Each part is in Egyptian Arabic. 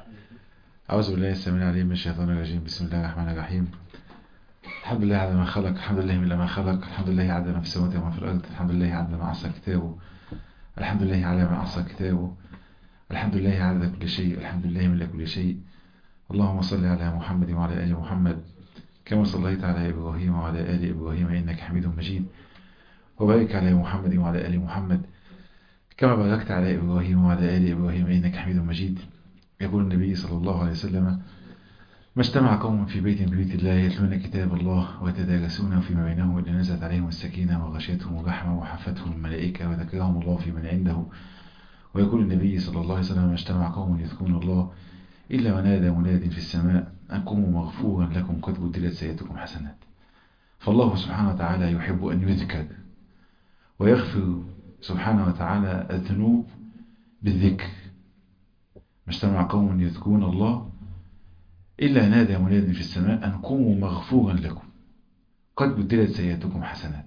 أعوذ بالله السميع العليم من الشيطان الرجيم بسم الله الرحمن الرحيم الحمد لله على ما خلق الحمد لله من ما خلق الحمد لله عدد ما في السماوات وما في الأرض الحمد لله عدد ما أحصى كتابه الحمد لله على ما أحصى كتابه الحمد لله عدد كل شيء الحمد لله من كل شيء اللهم صل على محمد وعلى آل محمد كما صليت على إبراهيم وعلى آل إبراهيم إنك حميد مجيد وبارك على محمد وعلى آل محمد كما باركت على إبراهيم وعلى آل إبراهيم إنك حميد مجيد يقول النبي صلى الله عليه وسلم ما اجتمع قوم في بيت من بيوت الله يتلون كتاب الله ويتدارسونه فيما بينهم إلا نزلت عليهم السكينة وغشيتهم الرحمة وحفتهم الملائكة وذكرهم الله في من عنده ويقول النبي صلى الله عليه وسلم ما اجتمع قوم يذكرون الله إلا ونادى مناد في السماء أن قوموا مغفورا لكم قد بدلت سيئتكم حسنات فالله سبحانه وتعالى يحب أن يذكر ويغفر سبحانه وتعالى الذنوب بالذكر ما اجتمع قوم يذكرون الله إلا نادى مناد في السماء أن قوموا مغفورا لكم قد بدلت سيئاتكم حسنات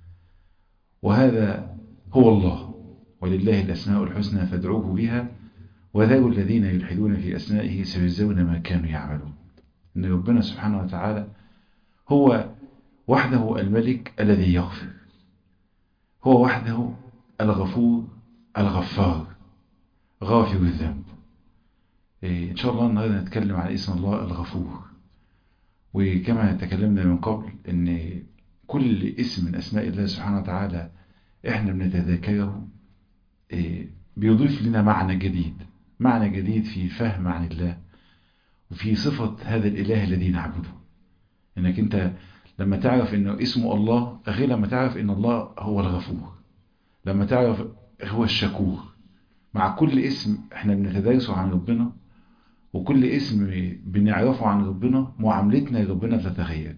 وهذا هو الله ولله الأسماء الحسنى فادعوه بها وذاو الذين يلحدون في أسمائه سيجزون ما كانوا يعملون إن ربنا سبحانه وتعالى هو وحده الملك الذي يغفر هو وحده الغفور الغفار غافر الذنب إن شاء الله النهارده نتكلم عن اسم الله الغفور وكما تكلمنا من قبل ان كل اسم من اسماء الله سبحانه وتعالى احنا بنتذاكره بيضيف لنا معنى جديد معنى جديد في فهم عن الله وفي صفة هذا الإله الذي نعبده انك انت لما تعرف انه اسمه الله غير لما تعرف ان الله هو الغفور لما تعرف هو الشكور مع كل اسم احنا بنتدارسه عن ربنا وكل اسم بنعرفه عن ربنا معاملتنا لربنا بتتغير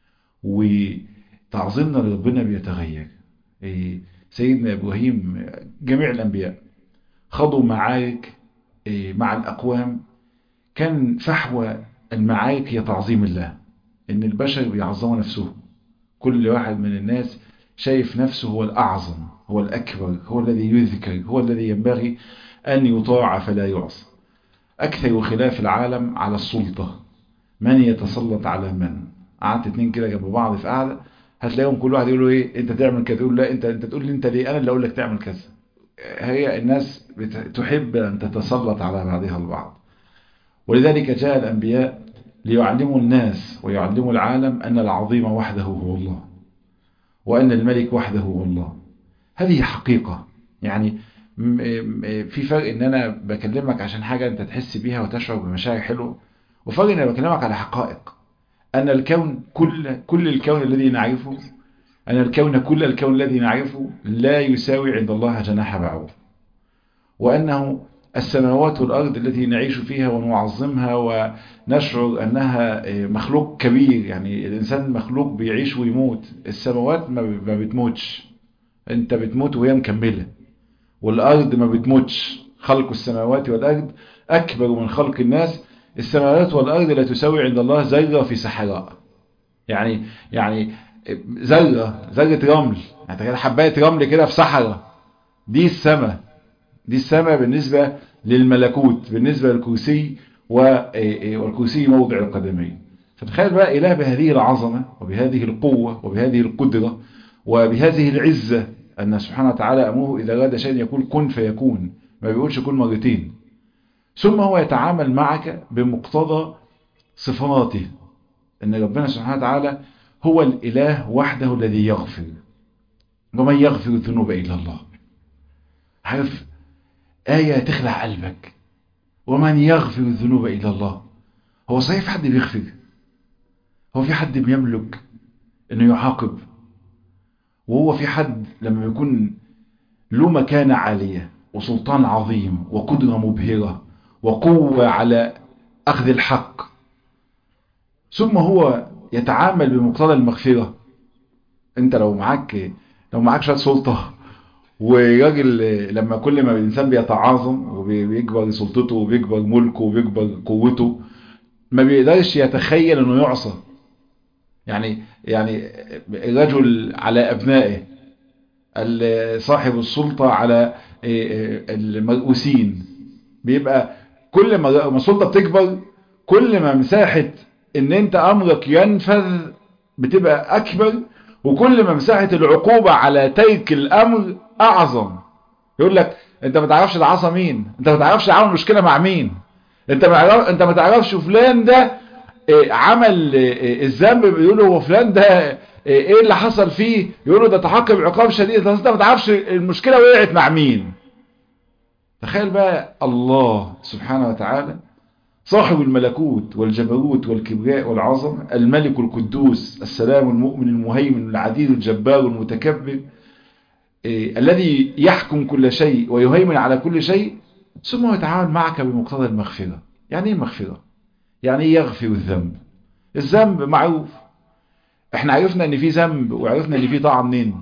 وتعظيمنا لربنا بيتغير سيدنا إبراهيم جميع الأنبياء خضوا معارك مع الأقوام كان فحوى المعارك هي تعظيم الله إن البشر بيعظموا نفسهم كل واحد من الناس شايف نفسه هو الأعظم هو الأكبر هو الذي يذكر هو الذي ينبغي أن يطاع فلا يعصى أكثر خلاف العالم على السلطة من يتسلط على من قعدت اتنين كده جنب بعض في قعدة هتلاقيهم كل واحد يقولوا ايه انت تعمل كذا يقول لا انت انت تقول لي انت ليه انا اللي اقول لك تعمل كذا هي الناس تحب ان تتسلط على بعضها البعض ولذلك جاء الانبياء ليعلموا الناس ويعلموا العالم ان العظيم وحده هو الله وان الملك وحده هو الله هذه حقيقة يعني في فرق ان انا بكلمك عشان حاجة انت تحس بيها وتشعر بمشاعر حلوة وفرق ان انا بكلمك على حقائق ان الكون كل كل الكون الذي نعرفه ان الكون كل الكون الذي نعرفه لا يساوي عند الله جناح بعوض وانه السماوات والارض التي نعيش فيها ونعظمها ونشعر انها مخلوق كبير يعني الانسان مخلوق بيعيش ويموت السماوات ما بتموتش انت بتموت وهي مكمله والأرض ما بتموتش خلق السماوات والأرض أكبر من خلق الناس السماوات والأرض لا تساوي عند الله ذرة في صحراء يعني يعني ذرة ذرة رمل يعني حباية رمل كده في صحراء دي السماء دي السماء بالنسبة للملكوت بالنسبة للكرسي والكرسي موضع القدمين فتخيل بقى إله بهذه العظمة وبهذه القوة وبهذه القدرة وبهذه العزة أن سبحانه وتعالى أمره إذا أراد شيئا يقول كن فيكون ما بيقولش كن مرتين ثم هو يتعامل معك بمقتضى صفاته أن ربنا سبحانه وتعالى هو الإله وحده الذي يغفر ومن يغفر الذنوب إلا الله عارف آية تخلع قلبك ومن يغفر الذنوب إلا الله هو صحيح في حد بيغفر هو في حد بيملك أنه يعاقب وهو في حد لما يكون له مكانة عالية وسلطان عظيم وقدرة مبهرة وقوة على أخذ الحق ثم هو يتعامل بمقتضى المغفرة انت لو معاك لو معاك شوية سلطة وراجل لما كل ما الإنسان بيتعاظم وبيكبر سلطته وبيكبر ملكه وبيكبر قوته ما بيقدرش يتخيل انه يعصى يعني يعني الرجل على أبنائه صاحب السلطة على المرؤوسين بيبقى كل ما السلطة بتكبر كل ما مساحة ان انت امرك ينفذ بتبقى اكبر وكل ما مساحة العقوبة على ترك الامر اعظم يقول لك انت ما تعرفش العصا مين انت ما تعرفش عمل مشكلة مع مين انت ما انت ما تعرفش فلان ده عمل الذنب بيقولوا هو فلان ده ايه اللي حصل فيه يقولوا ده تحقق عقاب شديد انت ما تعرفش المشكلة وقعت مع مين تخيل بقى الله سبحانه وتعالى صاحب الملكوت والجبروت والكبراء والعظمة الملك القدوس السلام المؤمن المهيمن العديد الجبار المتكبر إيه الذي يحكم كل شيء ويهيمن على كل شيء ثم يتعامل معك بمقتضى المغفرة يعني ايه المغفرة يعني ايه يغفر الذنب الذنب معروف احنا عرفنا ان في ذنب وعرفنا ان في طاعة منين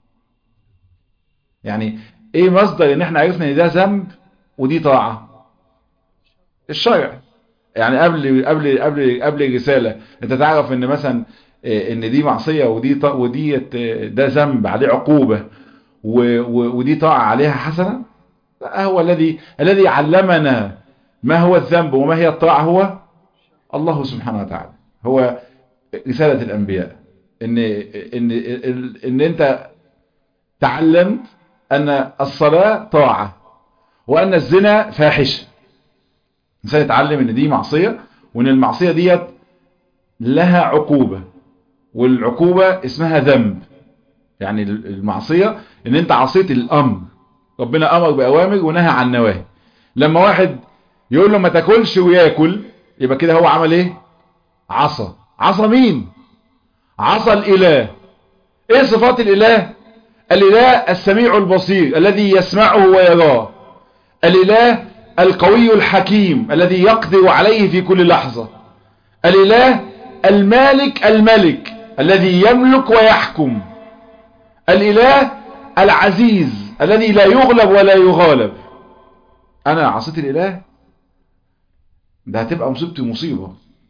يعني ايه مصدر ان احنا عرفنا ان ده ذنب ودي طاعة الشرع يعني قبل قبل قبل قبل الرسالة انت تعرف ان مثلا ان دي معصية ودي ودي ده ذنب عليه عقوبة ودي طاعة عليها حسنة هو الذي الذي علمنا ما هو الذنب وما هي الطاعة هو الله سبحانه وتعالى هو رسالة الأنبياء إن, إن, إن أنت تعلمت أن الصلاة طاعة وأن الزنا فاحشة الإنسان يتعلم أن دي معصية وأن المعصية ديت لها عقوبة والعقوبة اسمها ذنب يعني المعصية ان انت عصيت الامر ربنا امر باوامر ونهى عن نواهي لما واحد يقول له ما تاكلش وياكل يبقى كده هو عمل ايه عصى عصى مين عصى الاله ايه صفات الاله الاله السميع البصير الذي يسمعه ويراه الاله القوي الحكيم الذي يقدر عليه في كل لحظة الاله المالك الملك الذي يملك ويحكم الاله العزيز الذي لا يغلب ولا يغالب انا عصيت الاله ده هتبقى مصيبتي مصيبة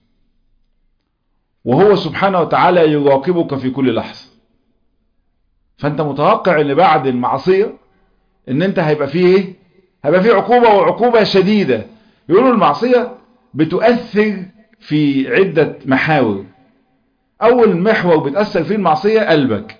وهو سبحانه وتعالى يراقبك في كل لحظة فانت متوقع ان بعد المعصية ان انت هيبقى فيه ايه هيبقى فيه عقوبة وعقوبة شديدة يقولوا المعصية بتؤثر في عدة محاور اول محور بتأثر فيه المعصية قلبك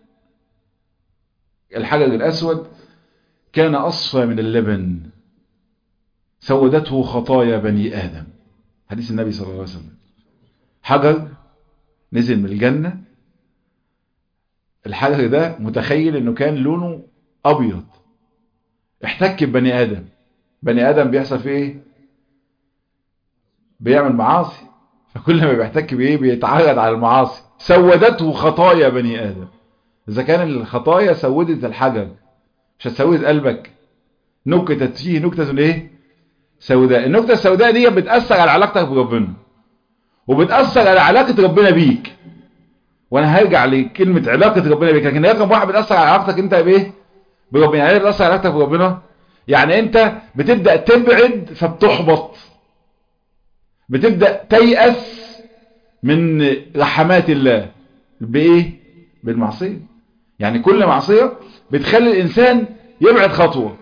الحجر الاسود كان اصفى من اللبن سودته خطايا بني ادم حديث النبي صلى الله عليه وسلم حجر نزل من الجنة الحجر ده متخيل انه كان لونه ابيض احتك ببني ادم بني ادم بيحصل فيه ايه بيعمل معاصي فكل ما بيحتك بايه بيتعرض على المعاصي سودته خطايا بني ادم اذا كان الخطايا سودت الحجر مش هتسود قلبك نكتت فيه نكتة ايه سوداء النكتة السوداء دي بتأثر على علاقتك بربنا وبتأثر على علاقة ربنا بيك وانا هرجع لكلمة علاقة ربنا بيك لكن رقم واحد بتأثر على علاقتك انت بايه بربنا يعني ايه بتأثر على علاقتك بربنا يعني انت بتبدأ تبعد فبتحبط بتبدأ تيأس من رحمات الله بايه بالمعصية يعني كل معصية بتخلي الانسان يبعد خطوة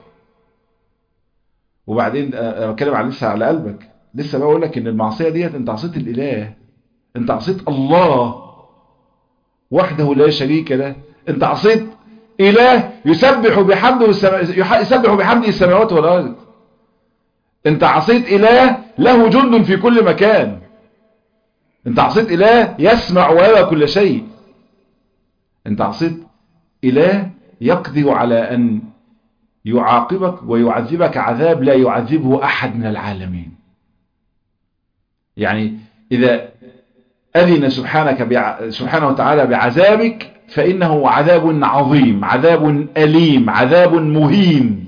وبعدين انا بتكلم عن لسه على قلبك لسه بقول لك ان المعصية ديت انت عصيت الاله انت عصيت الله وحده لا شريك له انت عصيت اله يسبح بحمده يسبح بحمده السماوات والارض انت عصيت اله له جند في كل مكان انت عصيت اله يسمع ويرى كل شيء انت عصيت اله يقدر على ان يعاقبك ويعذبك عذاب لا يعذبه احد من العالمين يعني اذا اذن سبحانك بع... سبحانه وتعالى بعذابك فانه عذاب عظيم عذاب اليم عذاب مهين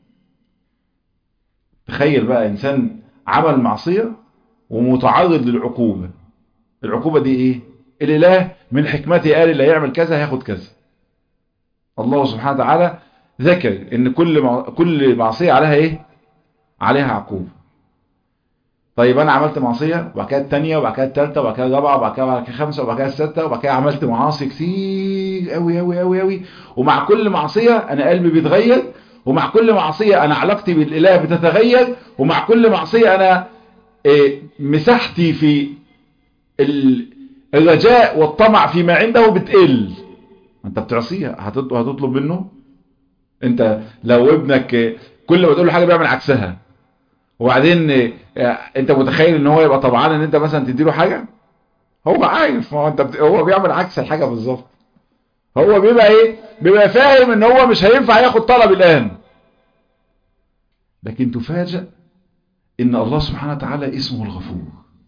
تخيل بقى انسان عمل معصية ومتعرض للعقوبة العقوبة دي ايه الاله من حكمته قال اللي هيعمل كذا هياخد كذا الله سبحانه وتعالى ذكر ان كل مع... كل معصية عليها ايه عليها عقوبة طيب انا عملت معصية وبعد كده الثانيه وبعد كده الثالثه وبعد كده الرابعه وبعد كده وبعد كده الخامسه وبعد كده السادسه وبعد كده عملت معاصي كتير قوي قوي قوي قوي ومع كل معصية انا قلبي بيتغير ومع كل معصية انا علاقتي بالاله بتتغير ومع كل معصية انا مساحتي في الرجاء والطمع فيما عنده بتقل انت بتعصيه هتطلب منه انت لو ابنك كل ما تقول له حاجة بيعمل عكسها وبعدين انت متخيل ان هو يبقى طبعا ان انت مثلا تديله حاجة هو عارف ما هو انت بت... هو بيعمل عكس الحاجة بالظبط هو بيبقى ايه بيبقى فاهم ان هو مش هينفع ياخد طلب الان لكن تفاجأ ان الله سبحانه وتعالى اسمه الغفور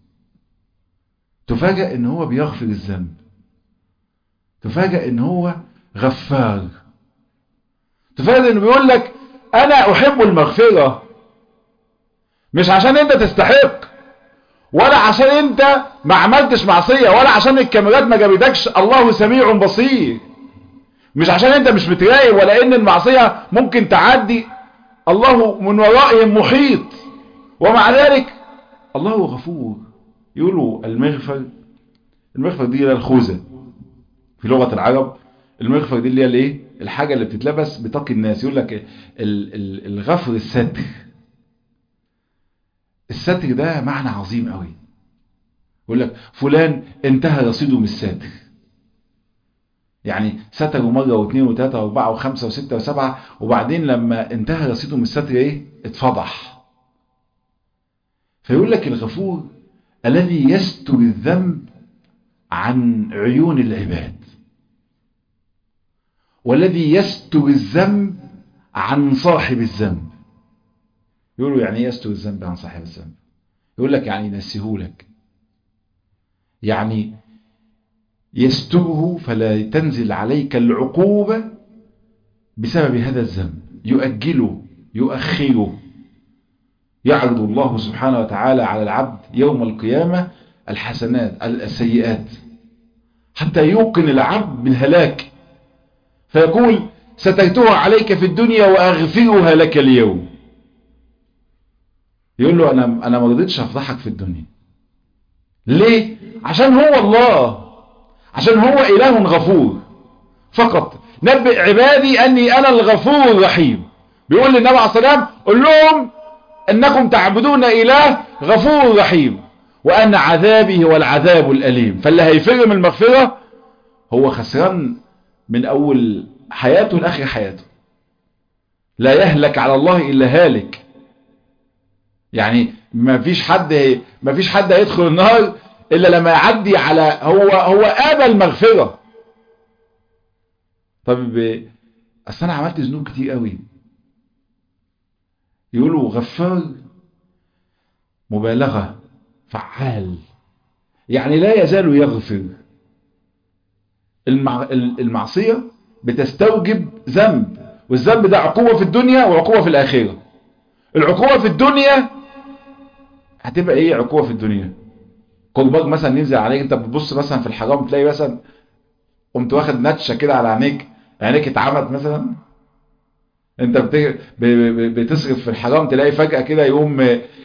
تفاجأ ان هو بيغفر الذنب تفاجأ ان هو غفار تفاجأ انه بيقول لك انا احب المغفرة مش عشان انت تستحق ولا عشان انت ما عملتش معصية ولا عشان الكاميرات ما جابتكش الله سميع بصير مش عشان انت مش متراقب ولا ان المعصية ممكن تعدي الله من ورائهم محيط ومع ذلك الله غفور يقولوا المغفر المغفر دي الخوذة في لغة العرب المغفر دي اللي هي الايه الحاجة اللي بتتلبس بتقي الناس يقول لك الغفر الستر الستر ده معنى عظيم قوي يقول لك فلان انتهى رصيده من الستر يعني ستروا مرة واثنين وثلاثة واربعة وخمسة وستة وسبعة وبعدين لما انتهى رصيده من الستر ايه اتفضح فيقول لك الغفور الذي يستر الذنب عن عيون العباد والذي يستر الذنب عن صاحب الذنب يقولوا يعني ايه يستر الذنب عن صاحب الذنب يقول لك يعني ينسهولك يعني يستره فلا تنزل عليك العقوبة بسبب هذا الذنب يؤجله يؤخره يعرض الله سبحانه وتعالى على العبد يوم القيامة الحسنات السيئات حتى يوقن العبد بالهلاك فيقول سترتها عليك في الدنيا وأغفرها لك اليوم يقول له أنا, أنا ما رضيتش أفضحك في الدنيا ليه؟ عشان هو الله عشان هو إله غفور فقط نبئ عبادي أني أنا الغفور الرحيم بيقول للنبي عليه السلام قل لهم أنكم تعبدون إله غفور رحيم وأن عذابي هو العذاب الأليم فاللي هيفر من المغفرة هو خسران من أول حياته لآخر حياته لا يهلك على الله إلا هالك يعني ما فيش حد ما فيش حد هيدخل النار إلا لما يعدي على هو هو آبى المغفرة طب أصل أنا عملت ذنوب كتير قوي يقولوا غفار مبالغة فعال يعني لا يزال يغفر المع... المعصية بتستوجب ذنب والذنب ده عقوبة في الدنيا وعقوبة في الآخرة العقوبة في الدنيا هتبقى ايه عقوبة في الدنيا قلبك مثلا ينزل عليك انت بتبص مثلا في الحرام تلاقي مثلا قمت واخد نتشة كده على عينيك عينيك اتعمت مثلا انت بتصرف في الحرام تلاقي فجأة كده يقوم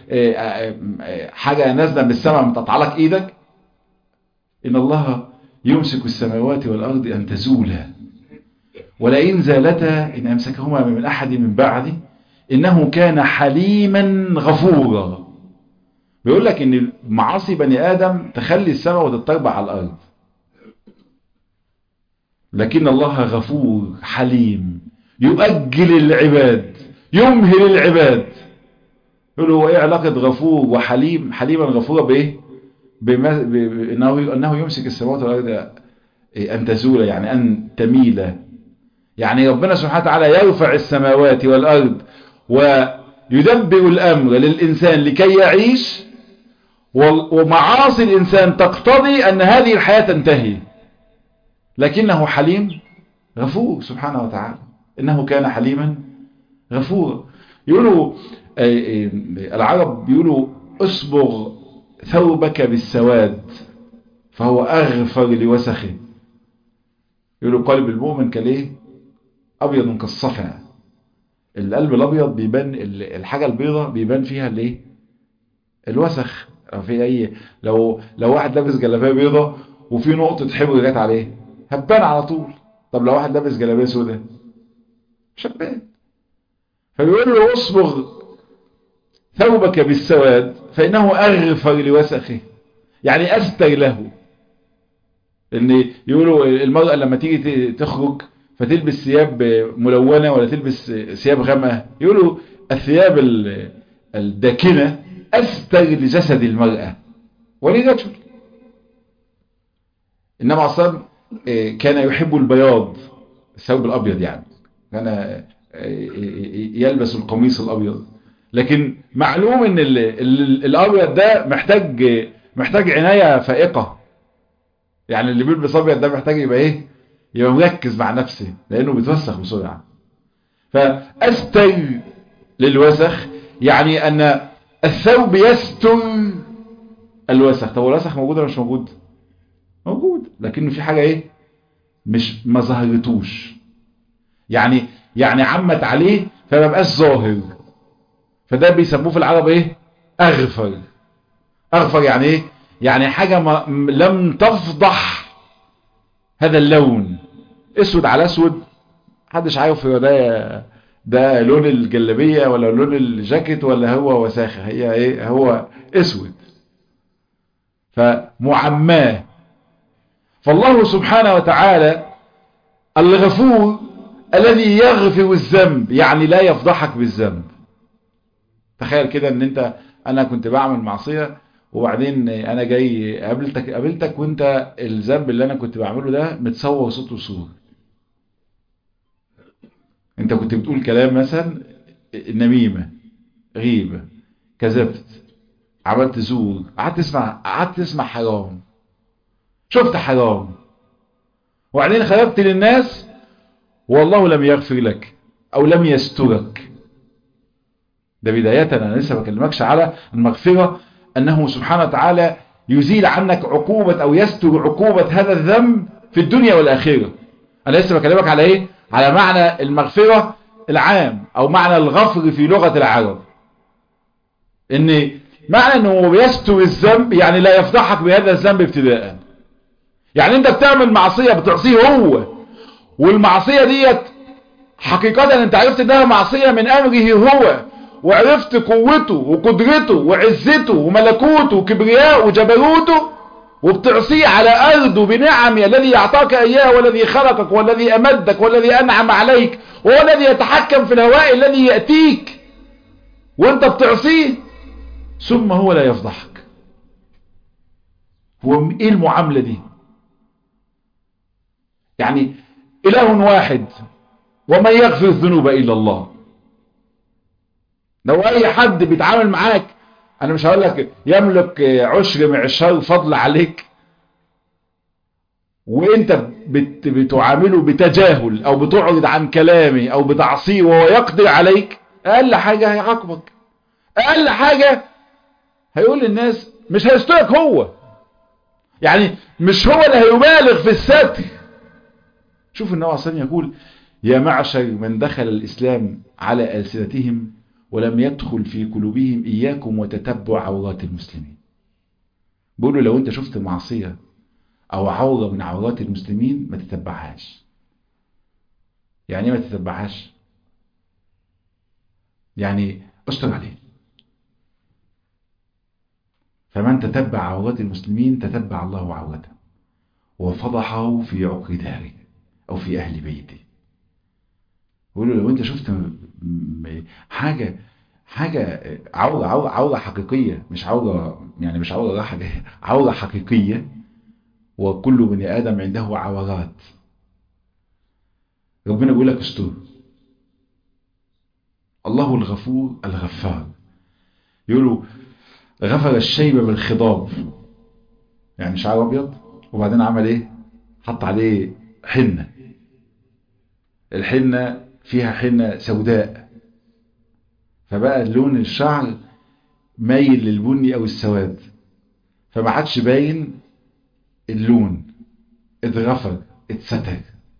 حاجة نازلة من السماء متقطع لك ايدك ان الله يمسك السماوات والارض ان تزولا ولئن زالتا ان امسكهما من احد من بعدي انه كان حليما غفورا بيقول لك ان معاصي بني ادم تخلي السماء وتتربع على الارض لكن الله غفور حليم يؤجل العباد يمهل العباد يقول هو ايه علاقة غفور وحليم حليما غفورا بايه بما ب... انه انه يمسك السماوات والارض ان تزول يعني ان تميل يعني ربنا سبحانه وتعالى يرفع السماوات والارض ويدبر الامر للانسان لكي يعيش ومعاصي الانسان تقتضي ان هذه الحياة تنتهي لكنه حليم غفور سبحانه وتعالى انه كان حليما غفورا يقولوا العرب بيقولوا اصبغ ثوبك بالسواد فهو اغفر لوسخه يقولوا قلب المؤمن كليه ابيض كالصفا القلب الابيض بيبان الحاجة البيضة بيبان فيها الايه الوسخ في اي لو لو واحد لابس جلابيه بيضة وفي نقطة حبر جت عليه هتبان على طول طب لو واحد لابس جلابيه سوداء مش هتبان فبيقول له اصبغ ثوبك بالسواد فإنه أغفر لوسخه يعني أستر له ان يقولوا المرأة لما تيجي تخرج فتلبس ثياب ملونة ولا تلبس ثياب غامقة يقولوا الثياب الداكنة أستر لجسد المرأة ولرجل إنما أصلا كان يحب البياض الثوب الأبيض يعني كان يلبس القميص الأبيض لكن معلوم ان ال ال الابيض ده محتاج محتاج عناية فائقة يعني اللي بيلبس ابيض ده محتاج يبقى ايه يبقى مركز مع نفسه لانه بيتوسخ بسرعة فاستر للوسخ يعني ان الثوب يستر الوسخ طب الوسخ موجود ولا مش موجود موجود لكنه في حاجة ايه مش ما ظهرتوش يعني يعني عمت عليه فما بقاش ظاهر فده بيسموه في العرب ايه اغفر اغفر يعني ايه يعني حاجة ما لم تفضح هذا اللون اسود على اسود محدش عارف هو ده ده لون الجلابية ولا لون الجاكيت ولا هو وساخة هي ايه هو اسود فمعماه فالله سبحانه وتعالى الغفور الذي يغفر الذنب يعني لا يفضحك بالذنب تخيل كده ان انت انا كنت بعمل معصية وبعدين انا جاي قابلتك قابلتك وانت الذنب اللي انا كنت بعمله ده متصور صوت وصور انت كنت بتقول كلام مثلا نميمة غيبة كذبت عملت زور قعدت تسمع قعدت تسمع حرام شفت حرام وبعدين خرجت للناس والله لم يغفر لك او لم يسترك ده بداية انا لسه بكلمكش على المغفرة انه سبحانه وتعالى يزيل عنك عقوبة او يستر عقوبة هذا الذنب في الدنيا والاخرة انا لسه بكلمك على ايه على معنى المغفرة العام او معنى الغفر في لغة العرب ان معنى انه بيستر الذنب يعني لا يفضحك بهذا الذنب ابتداء يعني انت بتعمل معصية بتعصيه هو والمعصية ديت حقيقة انت عرفت انها معصية من امره هو وعرفت قوته وقدرته وعزته وملكوته وكبرياءه وجبروته وبتعصيه على أرضه بنعمه الذي أعطاك إياه والذي خلقك والذي أمدك والذي أنعم عليك وهو الذي يتحكم في الهواء الذي يأتيك وانت بتعصيه ثم هو لا يفضحك هو ايه المعاملة دي يعني إله واحد ومن يغفر الذنوب إلا الله لو اي حد بيتعامل معاك انا مش هقول لك يملك عشر معشار فضل عليك وانت بت بتعامله بتجاهل او بتعرض عن كلامه او بتعصيه وهو يقدر عليك اقل حاجة هيعاقبك اقل حاجة هيقول للناس مش هيسترك هو يعني مش هو اللي هيبالغ في الستر شوف النبي عليه يقول يا معشر من دخل الاسلام على ألسنتهم ولم يدخل في قلوبهم إياكم وتتبع عورات المسلمين بيقولوا لو انت شفت معصية او عورة من عورات المسلمين ما تتبعهاش يعني ما تتبعهاش يعني استر عليه فمن تتبع عورات المسلمين تتبع الله عورته وفضحه في عقر داره او في اهل بيته بيقولوا لو انت شفت حاجة حاجة عورة عورة عورة حقيقية مش عورة يعني مش عورة راحة جاية عورة حقيقية وكل بني آدم عنده عورات ربنا بيقول لك استر الله الغفور الغفار يقولوا غفر الشيب بالخضاب يعني شعر ابيض وبعدين عمل ايه حط عليه حنة الحنة فيها حنة سوداء فبقى لون الشعر مايل للبني او السواد فما عادش باين اللون اتغفر اتستر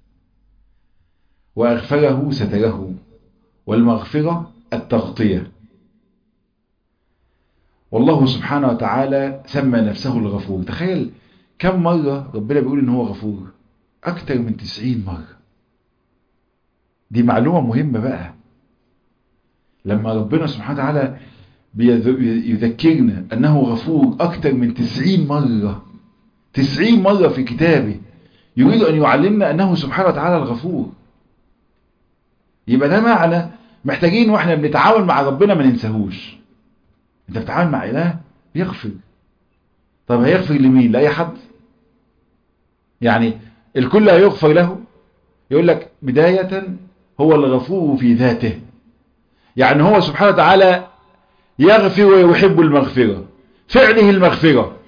واغفره ستره والمغفرة التغطية والله سبحانه وتعالى سمى نفسه الغفور تخيل كم مرة ربنا بيقول ان هو غفور اكتر من تسعين مرة دي معلومة مهمة بقى لما ربنا سبحانه وتعالى يذكرنا أنه غفور أكثر من تسعين مرة تسعين مرة في كتابه يريد أن يعلمنا أنه سبحانه وتعالى الغفور يبقى ده معنى محتاجين واحنا بنتعامل مع ربنا ما ننساهوش انت بتتعامل مع اله يغفر طب هيغفر لمين لاي حد يعني الكل هيغفر له يقول لك بداية هو الغفور في ذاته يعني هو سبحانه وتعالى يغفر ويحب المغفرة فعله المغفرة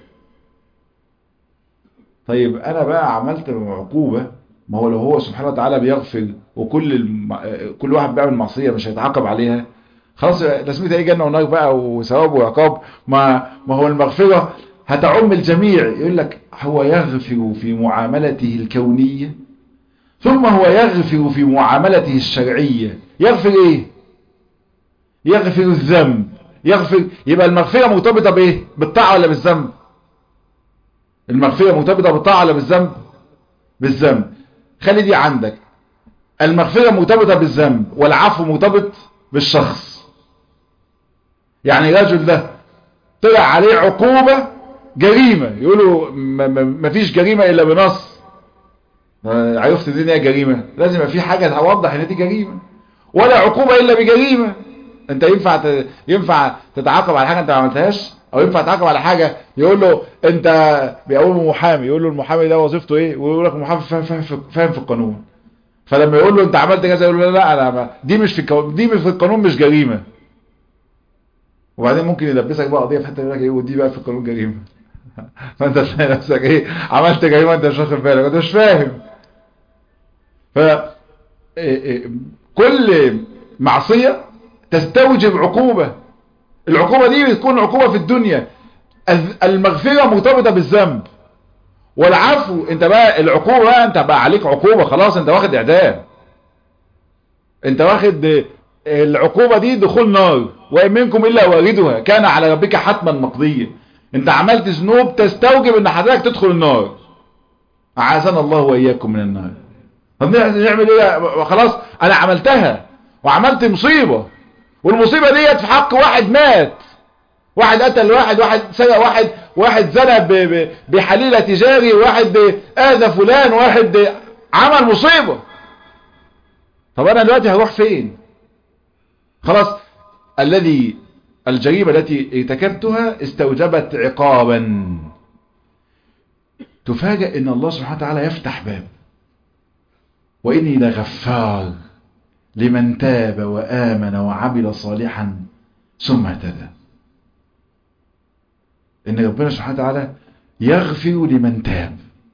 طيب انا بقى عملت عقوبة ما هو لو هو سبحانه وتعالى بيغفر وكل الم... كل واحد بيعمل معصية مش هيتعاقب عليها خلاص لازمتها ايه جنة ونار بقى وثواب وعقاب ما ما هو المغفرة هتعم الجميع يقول لك هو يغفر في معاملته الكونية ثم هو يغفر في معاملته الشرعية يغفر ايه يغفر الذنب يغفر يبقى المغفرة مرتبطة بايه بالطاعة ولا بالذنب المغفرة مرتبطة بالطاعة ولا بالذنب بالذنب خلي دي عندك المغفرة مرتبطة بالذنب والعفو مرتبط بالشخص يعني الرجل ده طلع عليه عقوبة جريمة يقولوا ما فيش جريمة الا بنص عرفت دي ان هي جريمة لازم في حاجة توضح ان دي جريمة ولا عقوبة الا بجريمة انت ينفع ت... ينفع تتعاقب على حاجة انت ما عملتهاش او ينفع تتعاقب على حاجة يقول له انت بيقوم محامي يقول له المحامي ده وظيفته ايه ويقول لك المحامي فاهم, فاهم, فاهم في القانون فلما يقول له انت عملت كذا يقول له لا انا ما دي مش في القانون دي مش في القانون مش جريمة وبعدين ممكن يلبسك بقى قضيه في حته يقول لك ايه ودي بقى في القانون جريمه فانت تلاقي نفسك ايه عملت جريمه انت مش واخد بالك انت مش فاهم ف كل معصيه تستوجب عقوبه العقوبه دي بتكون عقوبه في الدنيا المغفره مرتبطه بالذنب والعفو انت بقى العقوبه بقى انت بقى عليك عقوبه خلاص انت واخد اعدام انت واخد العقوبة دي دخول نار وإن منكم إلا واردها كان على ربك حتما مقضيا انت عملت ذنوب تستوجب ان حضرتك تدخل النار أعاذنا الله وإياكم من النار طب نعمل ايه خلاص انا عملتها وعملت مصيبة والمصيبة ديت في حق واحد مات واحد قتل واحد واحد سرق واحد واحد زنى بحليلة تجاري واحد اذى فلان واحد عمل مصيبة طب انا دلوقتي هروح فين خلاص الذي الجريمة التي ارتكبتها استوجبت عقابا تفاجأ ان الله سبحانه وتعالى يفتح باب وإني لغفار لمن تاب وآمن وعمل صالحا ثم اهتدى ان ربنا سبحانه وتعالى يغفر لمن تاب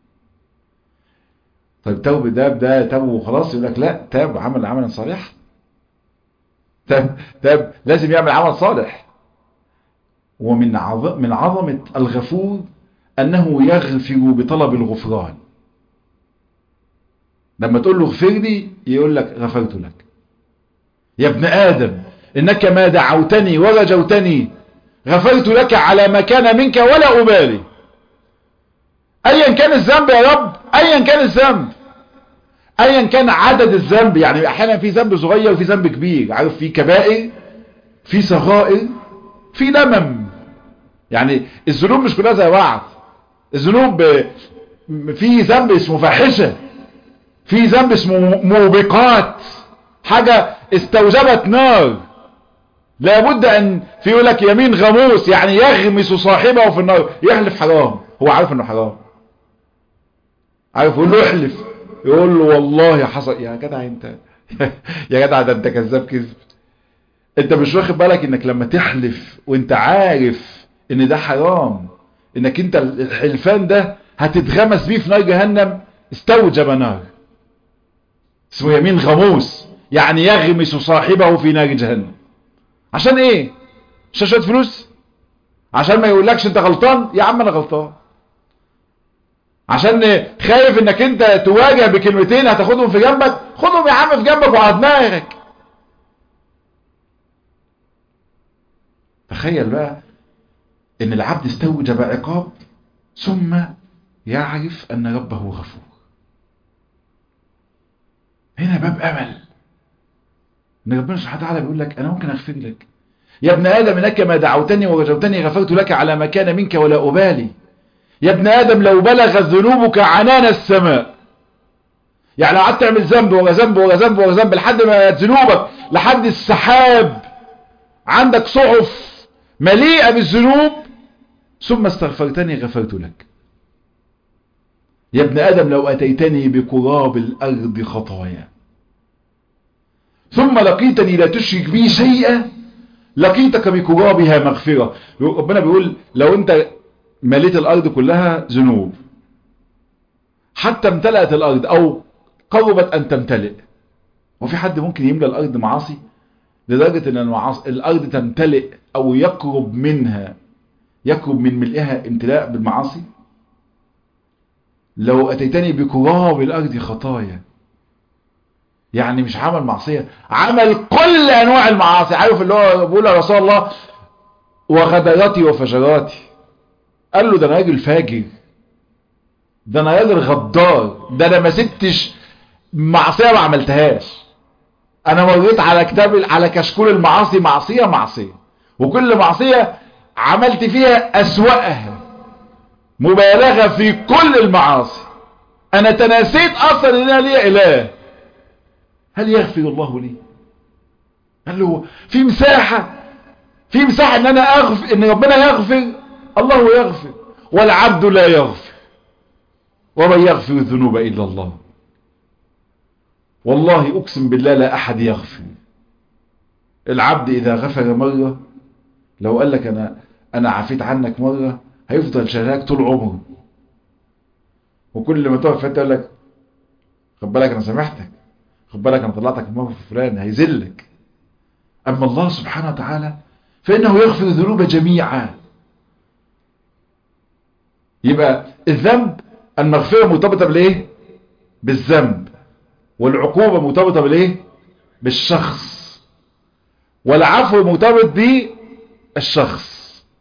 طيب توب ده ده تاب وخلاص يقول لك لا تاب وعمل عملا صالحا تاب تاب لازم يعمل عمل صالح ومن عظم من عظمة الغفور أنه يغفر بطلب الغفران لما تقول له اغفر لي يقول لك غفرت لك يا ابن آدم إنك ما دعوتني ورجوتني غفرت لك على ما كان منك ولا أبالي أيا كان الذنب يا رب أيا كان الذنب ايا كان عدد الذنب يعني احيانا في ذنب صغير وفي ذنب كبير عارف في كبائر في صغائر في لمم يعني الذنوب مش كلها زي بعض الذنوب في ذنب اسمه فاحشه في ذنب اسمه موبقات حاجة استوجبت نار لابد ان في يقول لك يمين غموس يعني يغمس صاحبه في النار يحلف حرام هو عارف انه حرام عارف يقول له احلف يقول له والله حصل يا جدع انت يا جدع ده انت كذاب كذب انت مش واخد بالك انك لما تحلف وانت عارف ان ده حرام انك انت الحلفان ده هتتغمس بيه في نار جهنم استوجب نار اسمه يمين غموس يعني يغمس صاحبه في نار جهنم عشان ايه عشان شويه فلوس عشان ما يقولكش انت غلطان يا عم انا غلطان عشان خايف انك انت تواجه بكلمتين هتاخدهم في جنبك خدهم يا عم في جنبك وعلى دماغك تخيل بقى ان العبد استوجب عقاب ثم يعرف ان ربه غفور هنا باب امل ان ربنا سبحانه وتعالى بيقول لك انا ممكن اغفر لك يا ابن ادم انك ما دعوتني ورجوتني غفرت لك على ما كان منك ولا ابالي يا ابن ادم لو بلغت ذنوبك عنان السماء يعني لو قعدت تعمل ذنب ورا ذنب ورا ذنب ورا ذنب لحد ما ذنوبك لحد السحاب عندك صحف مليئة بالذنوب ثم استغفرتني غفرت لك يا ابن آدم لو أتيتني بقراب الأرض خطايا ثم لقيتني لا تشرك بي شيئا لقيتك بقرابها مغفرة ربنا بيقول لو انت مليت الأرض كلها ذنوب حتى امتلأت الأرض أو قربت أن تمتلئ وفي حد ممكن يملى الأرض معاصي لدرجة أن المعاصي الأرض تمتلئ أو يقرب منها يقرب من ملئها امتلاء بالمعاصي لو أتيتني بقراب الأرض خطايا يعني مش عمل معصية عمل كل أنواع المعاصي عارف اللي هو بيقول يا رسول الله وغدراتي وفجراتي قال له ده أنا راجل فاجر ده أنا راجل غدار ده أنا ما سبتش معصية ما عملتهاش أنا مريت على كتاب على كشكول المعاصي معصية معصية وكل معصية عملت فيها أسوأها مبالغة في كل المعاصي أنا تناسيت أصلا إن أنا لي إله هل يغفر الله لي قال له في مساحة في مساحة ان انا اغفر ان ربنا يغفر الله يغفر والعبد لا يغفر ومن يغفر الذنوب الا الله والله اقسم بالله لا احد يغفر العبد اذا غفر مرة لو قال لك انا انا عفيت عنك مرة هيفضل شغالك طول عمره وكل ما تقف فتره يقول لك خد بالك انا سامحتك خد بالك انا طلعتك من موقف فلان هيذلك اما الله سبحانه وتعالى فانه يغفر الذنوب جميعا يبقى الذنب المغفرة مرتبطة بالايه بالذنب والعقوبة مرتبطة بالايه بالشخص والعفو مرتبط بالشخص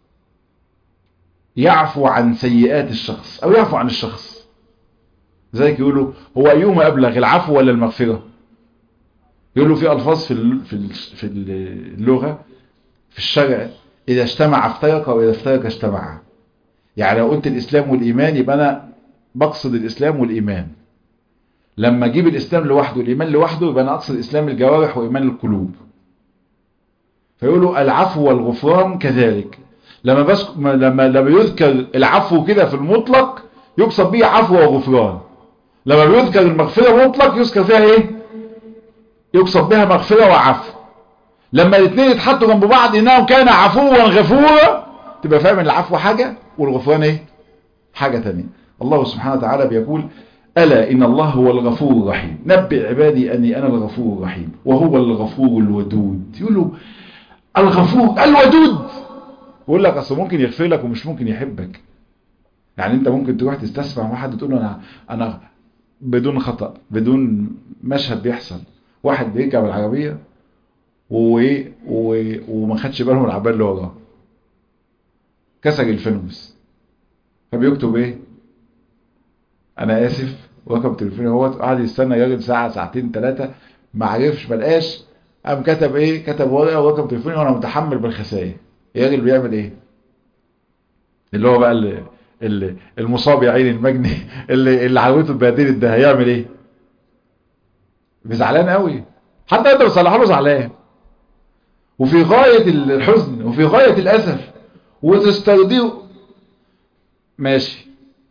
يعفو عن سيئات الشخص او يعفو عن الشخص زيك يقولوا هو ايهما ابلغ العفو ولا المغفرة يقولوا في الفاظ في في في اللغة في الشرع اذا اجتمع افترق واذا افترق اجتمع يعني لو قلت الاسلام والايمان يبقى انا بقصد الاسلام والايمان لما اجيب الاسلام لوحده والايمان لوحده يبقى انا اقصد اسلام الجوارح وايمان القلوب فيقولوا العفو والغفران كذلك لما بس لما لما يذكر العفو كده في المطلق يقصد به عفو وغفران لما بيذكر المغفرة مطلق يذكر فيها ايه يقصد بها مغفرة وعفو لما الاثنين يتحطوا جنب بعض انه كان عفوا غفورا تبقى فاهم ان العفو حاجة والغفران ايه حاجة تانية الله سبحانه وتعالى بيقول ألا إن الله هو الغفور الرحيم نبئ عبادي أني أنا الغفور الرحيم وهو الغفور الودود يقولوا الغفور الودود بقول لك أصل ممكن يغفر لك ومش ممكن يحبك يعني أنت ممكن تروح تستسمع واحد تقول له أنا, أنا بدون خطأ بدون مشهد بيحصل واحد بيركب العربية و... و... وما خدش باله من العربية اللي وراه كسر الفانوس فبيكتب ايه انا اسف ورقم تليفوني هو قعد يستنى راجل ساعة ساعتين ثلاثة ما عرفش ما لقاش قام كتب ايه كتب ورقه ورقم تليفوني وانا متحمل بالخسائر الراجل بيعمل ايه اللي هو بقى اللي اللي المصاب يا عيني المجني اللي اللي عربيته اتبهدلت ده هيعمل ايه زعلان قوي حتى انت بتصلح له زعلان وفي غاية الحزن وفي غاية الأسف وتسترضيه ماشي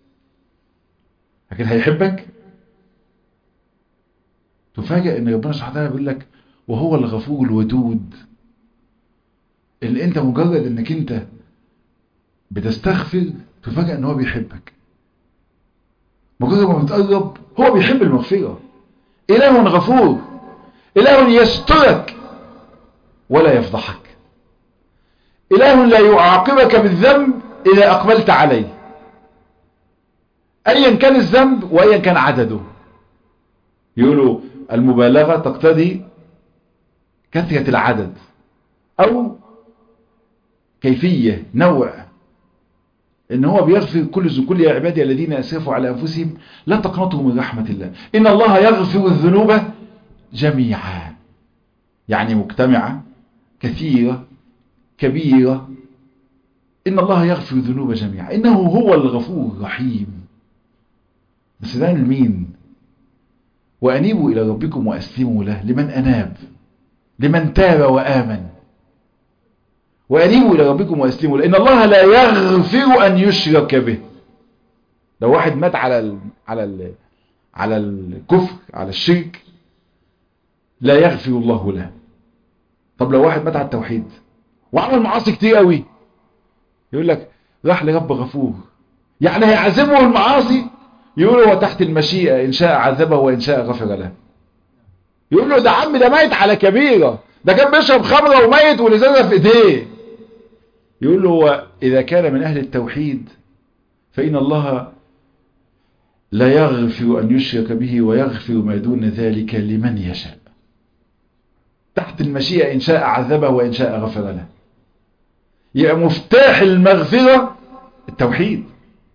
لكن هيحبك تفاجئ ان ربنا سبحانه وتعالى بيقول لك وهو الغفور الودود اللي انت مجرد انك انت بتستغفر تفاجئ ان هو بيحبك مجرد ما بتقرب هو بيحب المغفرة اله غفور اله يسترك ولا يفضحك اله لا يعاقبك بالذنب اذا اقبلت عليه ايا كان الذنب وايا كان عدده يقولوا المبالغة تقتضي كثرة العدد او كيفية نوع ان هو بيغفر كل كل يا عبادي الذين اسرفوا على انفسهم لا تقنطوا من رحمة الله ان الله يغفر الذنوب جميعا يعني مجتمعة كثيرة كبيرة إن الله يغفر الذنوب جميعا إنه هو الغفور الرحيم بس ده لمين وأنيبوا إلى ربكم وأسلموا له لمن أناب لمن تاب وآمن وأنيبوا إلى ربكم وأسلموا له إن الله لا يغفر أن يشرك به لو واحد مات على ال على ال على الكفر على الشرك لا يغفر الله له طب لو واحد مات على التوحيد وعمل معاصي كتير قوي يقول لك راح لرب غفور يعني هيعذبه المعاصي يقول هو تحت المشيئة إن شاء عذبه وإن شاء غفر له يقول له ده عم ده ميت على كبيرة ده كان بيشرب خمرة وميت ولزازة في ايديه يقول له هو إذا كان من أهل التوحيد فإن الله لا يغفر أن يشرك به ويغفر ما دون ذلك لمن يشاء تحت المشيئة إن شاء عذبه وإن شاء غفر له يبقى مفتاح المغفرة التوحيد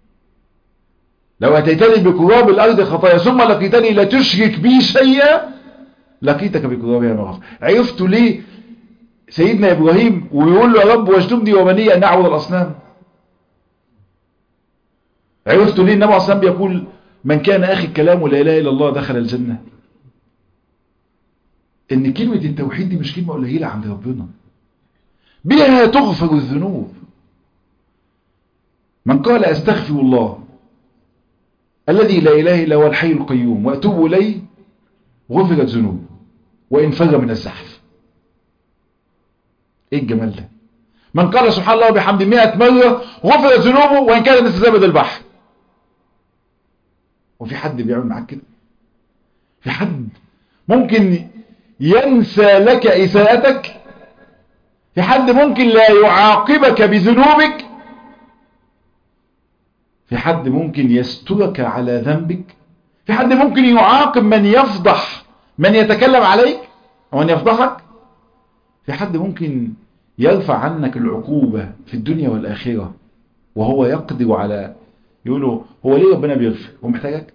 لو أتيتني بكراب الأرض خطايا ثم لقيتني لا تشرك بي شيئا لقيتك بكرابها مغفرة عرفت ليه سيدنا إبراهيم ويقول له يا رب واجدبني وبني أن نعبد الأصنام عرفت ليه النبي عليه الصلاة والسلام بيقول من كان آخر كلامه لا إله إلا الله دخل الجنة إن كلمة التوحيد دي مش كلمة قليلة عند ربنا بها تغفر الذنوب من قال أستغفر الله الذي لا إله إلا هو الحي القيوم وأتوب إليه غفرت ذنوب وإن فر من الزحف إيه الجمال ده من قال سبحان الله بحمد مئة مرة غفرت ذنوبه وإن كان مثل زبد البحر وفي حد بيعمل معاك كده في حد ممكن ينسى لك إساءتك في حد ممكن لا يعاقبك بذنوبك في حد ممكن يسترك على ذنبك في حد ممكن يعاقب من يفضح من يتكلم عليك ومن يفضحك في حد ممكن يرفع عنك العقوبة في الدنيا والآخرة وهو يقدر على يقولوا هو ليه ربنا بيغفر هو محتاجك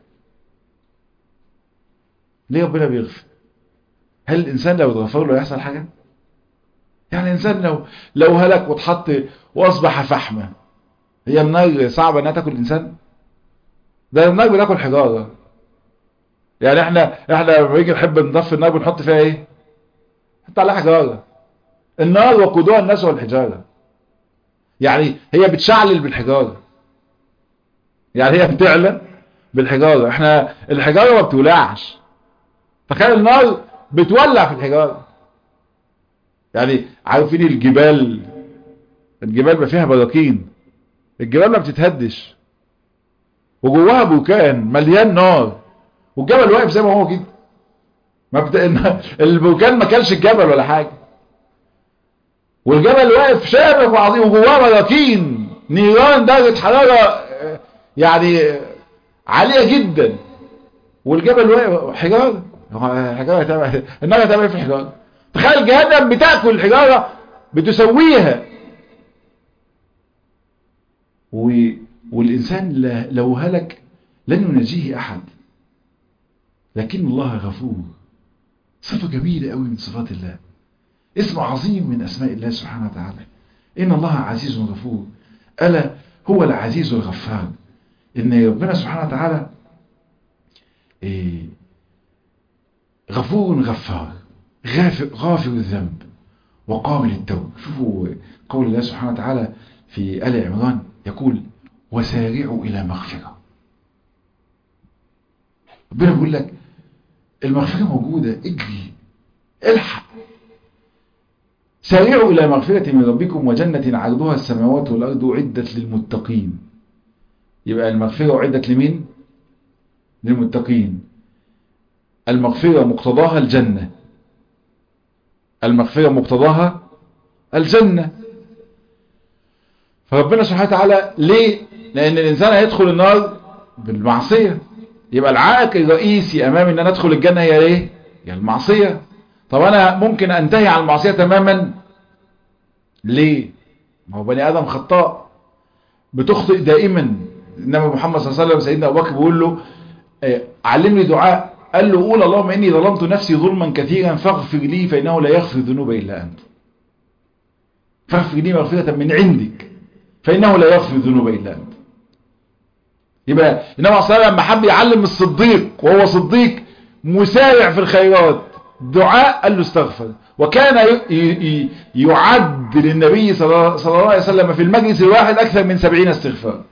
ليه ربنا بيغفر هل الإنسان لو اتغفر له يحصل حاجة يعني الإنسان لو لو هلك واتحط وأصبح فحمة هي النار صعبة انها تاكل الإنسان ده النار بتاكل حجارة يعني احنا احنا لما بنيجي نحب نضف النار بنحط فيها ايه نحط عليها حجارة النار وقودها الناس والحجارة يعني هي بتشعلل بالحجارة يعني هي بتعلى بالحجارة احنا الحجارة ما بتولعش تخيل النار بتولع في الحجارة يعني عارفين الجبال الجبال ما فيها براكين الجبال ما بتتهدش وجواها بركان مليان نار والجبل واقف زي ما هو كده ما بت... البركان ما كلش الجبل ولا حاجة والجبل واقف شامخ وعظيم وجواه براكين نيران درجة حرارة يعني عالية جدا والجبل واقف حجارة حجارة تبع النار هتعمل في الحجارة تخيل جهنم بتاكل الحجارة بتسويها و... والإنسان لو هلك لن ينجيه أحد لكن الله غفور صفة جميلة قوي من صفات الله اسم عظيم من أسماء الله سبحانه وتعالى إن الله عزيز غفور ألا هو العزيز الغفار إن ربنا سبحانه وتعالى إيه غفور غفار غافر, غافر الذنب وقابل التوب شوفوا قول الله سبحانه وتعالى في آل عمران يقول وسارعوا إلى مغفرة ربنا بيقول لك المغفرة موجودة اجري الحق سارعوا إلى مغفرة من ربكم وجنة عرضها السماوات والأرض عدت للمتقين يبقى المغفرة عدت لمين للمتقين المغفرة مقتضاها الجنة المغفرة مقتضاها الجنة فربنا سبحانه وتعالى ليه لأن الإنسان هيدخل النار بالمعصية يبقى العائق الرئيسي أمام أن أنا أدخل الجنة هي إيه هي المعصية طب أنا ممكن أنتهي عن المعصية تماما ليه ما هو بني آدم خطاء بتخطئ دائما إنما محمد صلى الله عليه وسلم سيدنا أبو بكر بيقول له علمني دعاء قال له قول اللهم إني ظلمت نفسي ظلما كثيرا فاغفر لي فإنه لا يغفر الذنوب إلا أنت فاغفر لي مغفرة من عندك فإنه لا يغفر الذنوب إلا أنت يبقى النبي عليه الصلاة لما حب يعلم الصديق وهو صديق مسارع في الخيرات دعاء قال له استغفر وكان يعد للنبي صلى الله عليه وسلم في المجلس الواحد أكثر من سبعين استغفار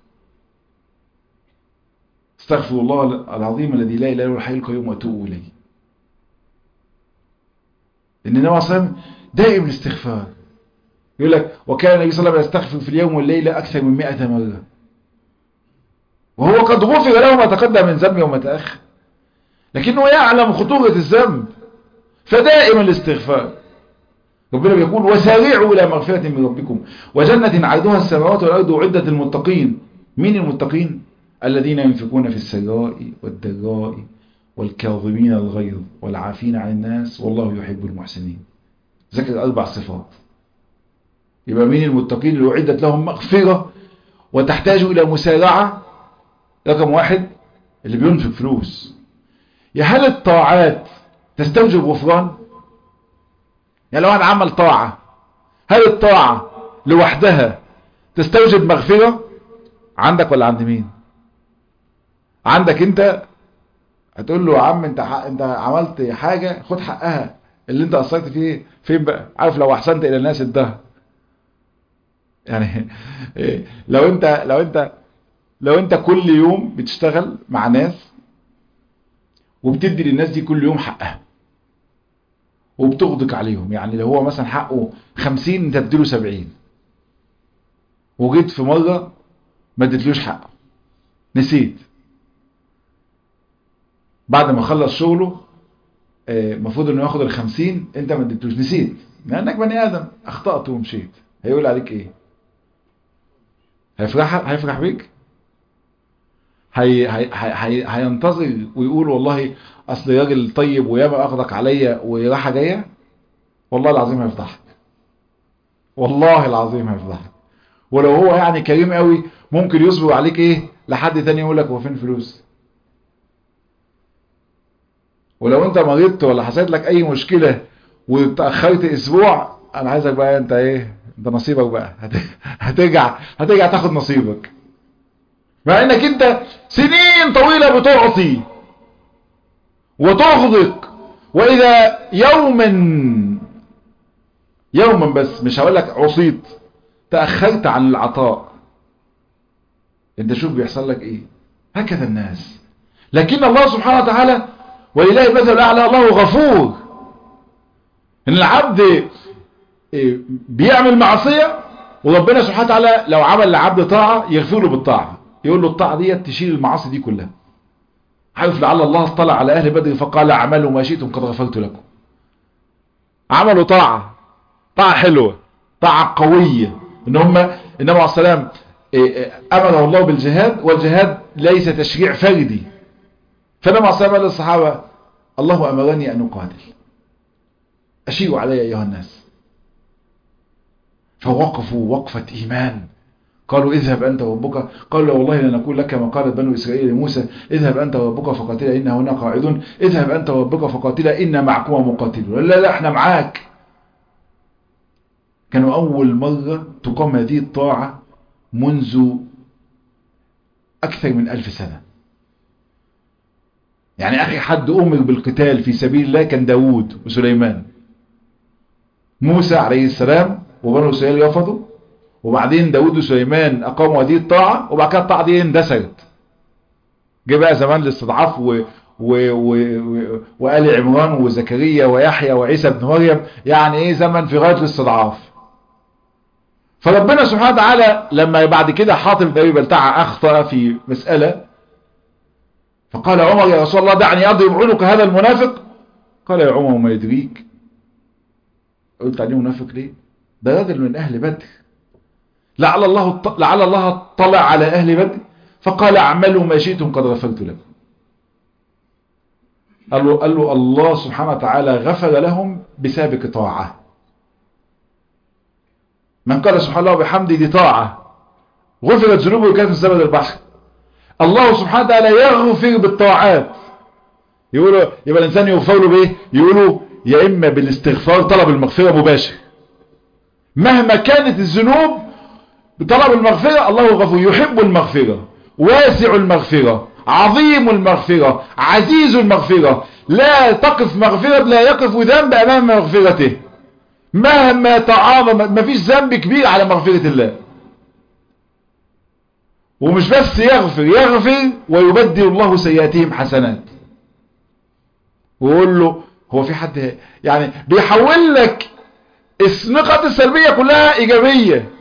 استغفر الله العظيم الذي لا إله إلا هو الحي القيوم وأتوب إليه إن النبي عليه الصلاة دائم الاستغفار يقول لك وكان النبي صلى الله عليه وسلم يستغفر في اليوم والليلة أكثر من 100 مرة وهو قد غفر له ما تقدم من ذنبه وما تأخر لكنه يعلم خطورة الذنب فدائما الاستغفار ربنا بيقول وسارعوا إلى مغفرة من ربكم وجنة عرضها السماوات والأرض وعدة المتقين مين المتقين الذين ينفقون في السراء والضراء والكاظمين الغيظ والعافين عن الناس والله يحب المحسنين ذكر أربع صفات يبقى مين المتقين اللي أعدت لهم مغفرة وتحتاج إلى مسارعة رقم واحد اللي بينفق فلوس يا هل الطاعات تستوجب غفران يعني لو انا عمل طاعة هل الطاعة لوحدها تستوجب مغفرة عندك ولا عند مين عندك انت هتقول له يا عم انت حق انت عملت حاجة خد حقها اللي انت قصرت فيه فين بقى عارف لو احسنت الى الناس ادها يعني لو انت لو انت لو انت كل يوم بتشتغل مع ناس وبتدي للناس دي كل يوم حقها وبتغدق عليهم يعني لو هو مثلا حقه خمسين انت تديله سبعين وجيت في مرة ما اديتلوش حقه نسيت بعد ما خلص شغله المفروض انه ياخد الخمسين انت ما اديتلوش نسيت لانك بني ادم اخطأت ومشيت هيقول عليك ايه هيفرح هيفرح بيك هي هي هي هينتظر ويقول والله اصل راجل طيب وياما اغدق عليا وراحه جايه والله العظيم هيفضحك والله العظيم هيفضحك ولو هو يعني كريم قوي ممكن يصبر عليك ايه لحد تاني يقول لك هو فين فلوس ولو انت مريضت ولا حصلت لك اي مشكله وتاخرت اسبوع انا عايزك بقى انت ايه انت نصيبك بقى هترجع هترجع تاخد نصيبك مع انك انت سنين طويلة بتعطي وتغدق واذا يوما يوما بس مش هقول لك عصيت تأخرت عن العطاء انت شوف بيحصل لك ايه هكذا الناس لكن الله سبحانه وتعالى ولله المثل الاعلى الله غفور ان العبد بيعمل معصية وربنا سبحانه وتعالى لو عمل لعبد طاعة يغفر له بالطاعة يقول له الطاعة دي تشيل المعاصي دي كلها عارف لعل الله اطلع على اهل بدر فقال اعملوا ما شئتم قد غفرت لكم عملوا طاعة طاعة حلوة طاعة قوية ان هم النبي عليه السلام امره الله بالجهاد والجهاد ليس تشريع فردي فالنبي عليه السلام قال للصحابة الله امرني ان اقاتل اشيروا علي ايها الناس فوقفوا وقفة ايمان قالوا اذهب أنت وربك قال له والله لن نقول لك ما قالت بنو إسرائيل لموسى اذهب أنت وربك فقاتلا إن هنا قاعدون اذهب أنت وربك فقاتلا إن معكما مقاتلون لا لا احنا معاك كانوا أول مرة تقام هذه الطاعة منذ أكثر من ألف سنة يعني أخي حد أمر بالقتال في سبيل الله كان داود وسليمان موسى عليه السلام وبنو إسرائيل رفضوا وبعدين داود وسليمان اقاموا هذه الطاعة وبعد كده الطاعة دي اندثرت جه بقى زمان الاستضعاف و... و... و... و... وآل عمران وزكريا ويحيى وعيسى بن مريم يعني ايه زمن في غاية الاستضعاف فربنا سبحانه وتعالى لما بعد كده حاطب بن ابي بلتعه اخطأ في مسألة فقال عمر يا رسول الله دعني اضرب عنق هذا المنافق قال يا عمر ما يدريك قلت عليه منافق ليه ده راجل من اهل بدر لعل الله لعل الله اطلع على اهل بدر فقال اعملوا ما شئتم قد غفرت لكم قال له, قال له الله سبحانه وتعالى غفر لهم بسابق طاعة من قال سبحان الله وبحمده دي طاعة غفرت ذنوبه كانت في زبد البحر الله سبحانه وتعالى يغفر بالطاعات يقولوا يبقى الانسان يغفر له بايه يقولوا يا اما بالاستغفار طلب المغفرة مباشر مهما كانت الذنوب بطلب المغفرة الله غفور يحب المغفرة واسع المغفرة عظيم المغفرة عزيز المغفرة لا تقف مغفرة لا يقف ذنب امام مغفرته مهما تعاظم ما فيش ذنب كبير على مغفرة الله ومش بس يغفر يغفر ويبدل الله سيئاتهم حسنات ويقول له هو في حد يعني بيحول لك النقط السلبية كلها ايجابية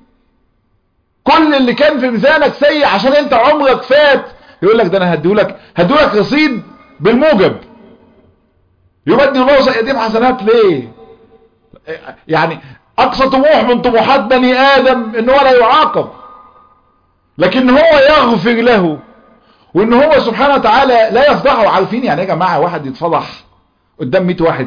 كل اللي كان في ميزانك سيء عشان انت عمرك فات يقول لك ده انا هديهولك هديهولك رصيد بالموجب يبدل الله سيئاتهم حسنات ليه يعني اقصى طموح من طموحات بني ادم ان هو لا يعاقب لكن هو يغفر له وان هو سبحانه وتعالى لا يفضحه عارفين يعني يا جماعه واحد يتفضح قدام 100 واحد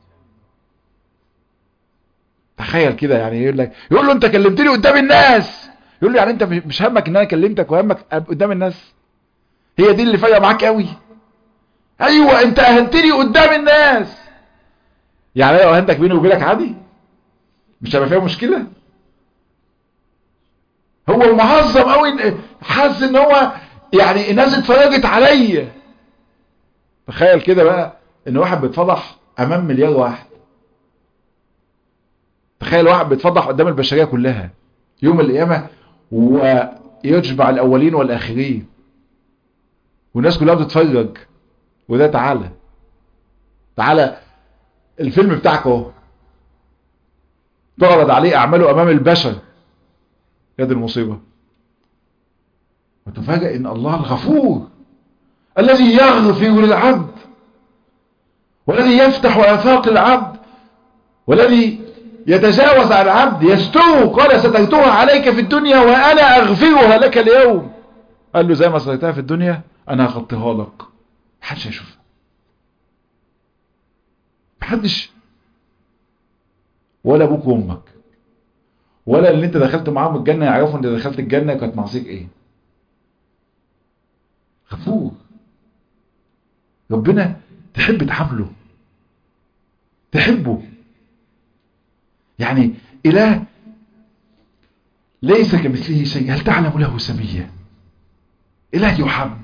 تخيل كده يعني يقول لك يقول له انت كلمتني قدام الناس يقول له يعني انت مش همك ان انا كلمتك وهمك قدام الناس هي دي اللي فارقه معاك قوي ايوه انت اهنتني قدام الناس يعني لو اهنتك بيني وبينك عادي مش هيبقى فيها مشكله هو معظم قوي حاسس ان هو يعني الناس اتفرجت عليا تخيل كده بقى ان واحد بيتفضح امام مليار واحد تخيل واحد بيتفضح قدام البشريه كلها يوم القيامه ويجمع الاولين والاخرين والناس كلها بتتفرج وده تعالى تعالى الفيلم بتاعك اهو تعرض عليه اعماله امام البشر يد المصيبة وتفاجأ ان الله الغفور الذي يغفر للعبد والذي يفتح آفاق العبد والذي يتجاوز على العبد يستره قال سترتها عليك في الدنيا وأنا أغفرها لك اليوم قال له زي ما سترتها في الدنيا أنا هغطيها لك محدش هيشوفها محدش ولا أبوك وأمك ولا اللي انت دخلت معاهم الجنة يعرفوا انت دخلت الجنة كانت معصيك ايه غفور ربنا تحب تعامله تحبه يعني اله ليس كمثله شيء هل تعلم له سمية اله يحب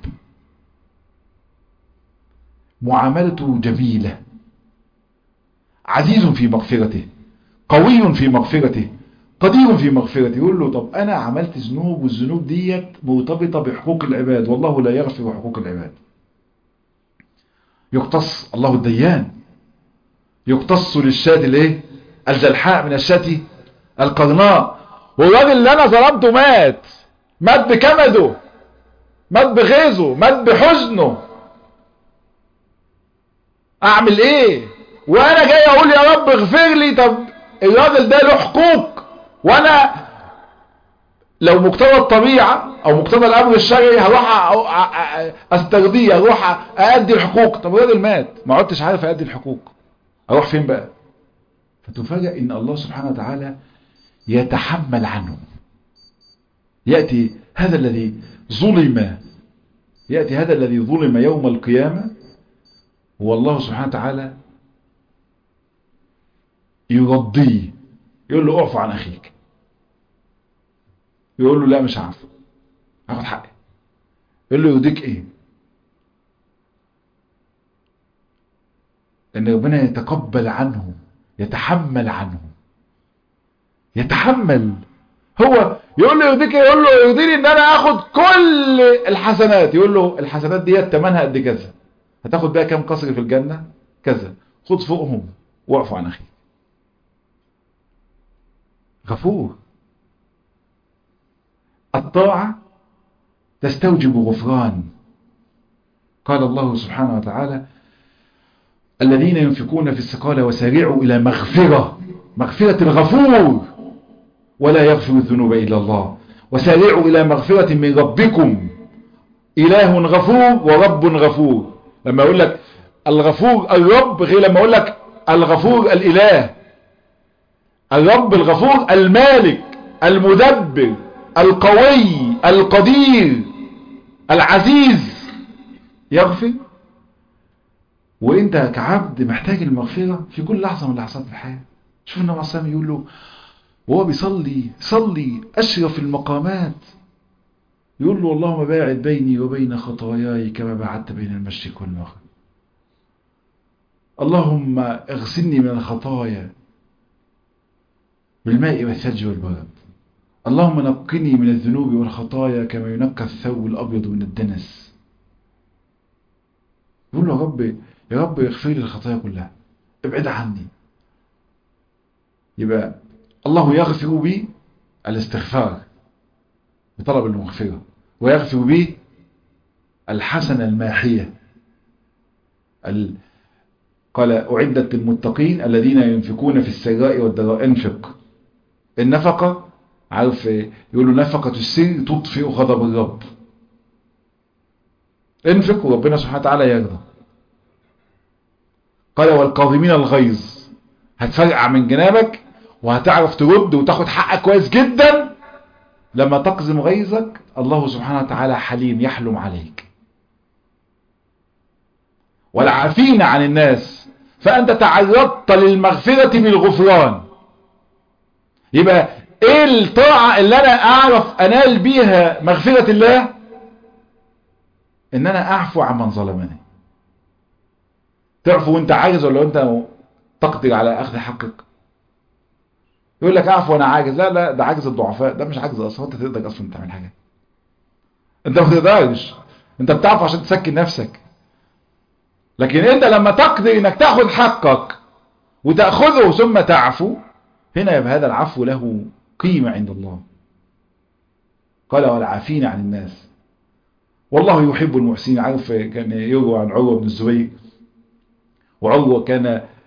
معاملته جميلة عزيز في مغفرته قوي في مغفرته قدير في مغفرته يقول له طب انا عملت ذنوب والذنوب ديت مرتبطة بحقوق العباد والله لا يغفر حقوق العباد يقتص الله الديان يقتص للشاة الايه الجلحاء من الشاة القرناء والراجل اللي انا ظلمته مات مات بكمده مات بغيظه مات بحزنه اعمل ايه وانا جاي اقول يا رب اغفر لي طب الراجل ده له حقوق وانا لو مقتضى الطبيعة او مقتضى الامر الشرعي هروح استرضيه اروح اادي الحقوق طب الراجل مات ما عدتش عارف اادي الحقوق اروح فين بقى فتفاجأ ان الله سبحانه وتعالى يتحمل عنه يأتي هذا الذي ظلم يأتي هذا الذي ظلم يوم القيامة والله سبحانه وتعالى يرضيه يقول له اعفو عن اخيك يقول له لا مش عارف هاخد حقي يقول له يرضيك ايه ان ربنا يتقبل عنه يتحمل عنه يتحمل هو يقول له يرضيك ايه يقول له يرضيني ان انا اخد كل الحسنات يقول له الحسنات ديت ثمنها قد كذا هتاخد بقى كام قصر في الجنة كذا خد فوقهم واعفو عن اخيك غفور الطاعة تستوجب غفران قال الله سبحانه وتعالى الذين ينفقون في السقالة وسارعوا إلى مغفرة مغفرة الغفور ولا يغفر الذنوب إلا الله وسارعوا إلى مغفرة من ربكم إله غفور ورب غفور لما يقول لك الغفور الرب غير لما يقول لك الغفور الإله الرب الغفور المالك المدبر القوي القدير العزيز يغفر وانت كعبد محتاج المغفرة في كل لحظة من لحظات الحياة شوف النبي عليه يقول له وهو بيصلي صلي أشرف المقامات يقول له اللهم باعد بيني وبين خطاياي كما بعدت بين المشرق والمغرب اللهم اغسلني من الخطايا بالماء والثلج والبرد اللهم نقني من الذنوب والخطايا كما ينقى الثوب الأبيض من الدنس يقول له يا رب يا رب اغفر لي الخطايا كلها ابعد عني يبقى الله يغفر بي الاستغفار بطلب المغفرة ويغفر بي الحسنة الماحية ال... قال أعدت للمتقين الذين ينفقون في السراء والضراء انفق النفقة عارف يقولوا نفقة السر تطفئ غضب الرب انفق وربنا سبحانه وتعالى يرضى قال والقاظمين الغيظ هتفرقع من جنابك وهتعرف ترد وتاخد حقك كويس جدا لما تقزم غيظك الله سبحانه وتعالى حليم يحلم عليك والعافين عن الناس فأنت تعرضت للمغفرة بالغفران يبقى ايه الطاعة اللي انا اعرف انال بيها مغفرة الله ان انا اعفو عن من ظلمني تعفو وانت عاجز ولا انت تقدر على اخذ حقك يقول لك اعفو وانا عاجز لا لا ده عاجز الضعفاء ده مش عاجز اصلا انت تقدر اصلا تعمل حاجة انت ما تقدرش انت بتعفو عشان تسكن نفسك لكن انت لما تقدر انك تاخذ حقك وتأخذه ثم تعفو هنا يبقى هذا العفو له قيمة عند الله قال والعافين عن الناس والله يحب المحسنين عارف كان يروى عن عروة بن الزبير وعروة كان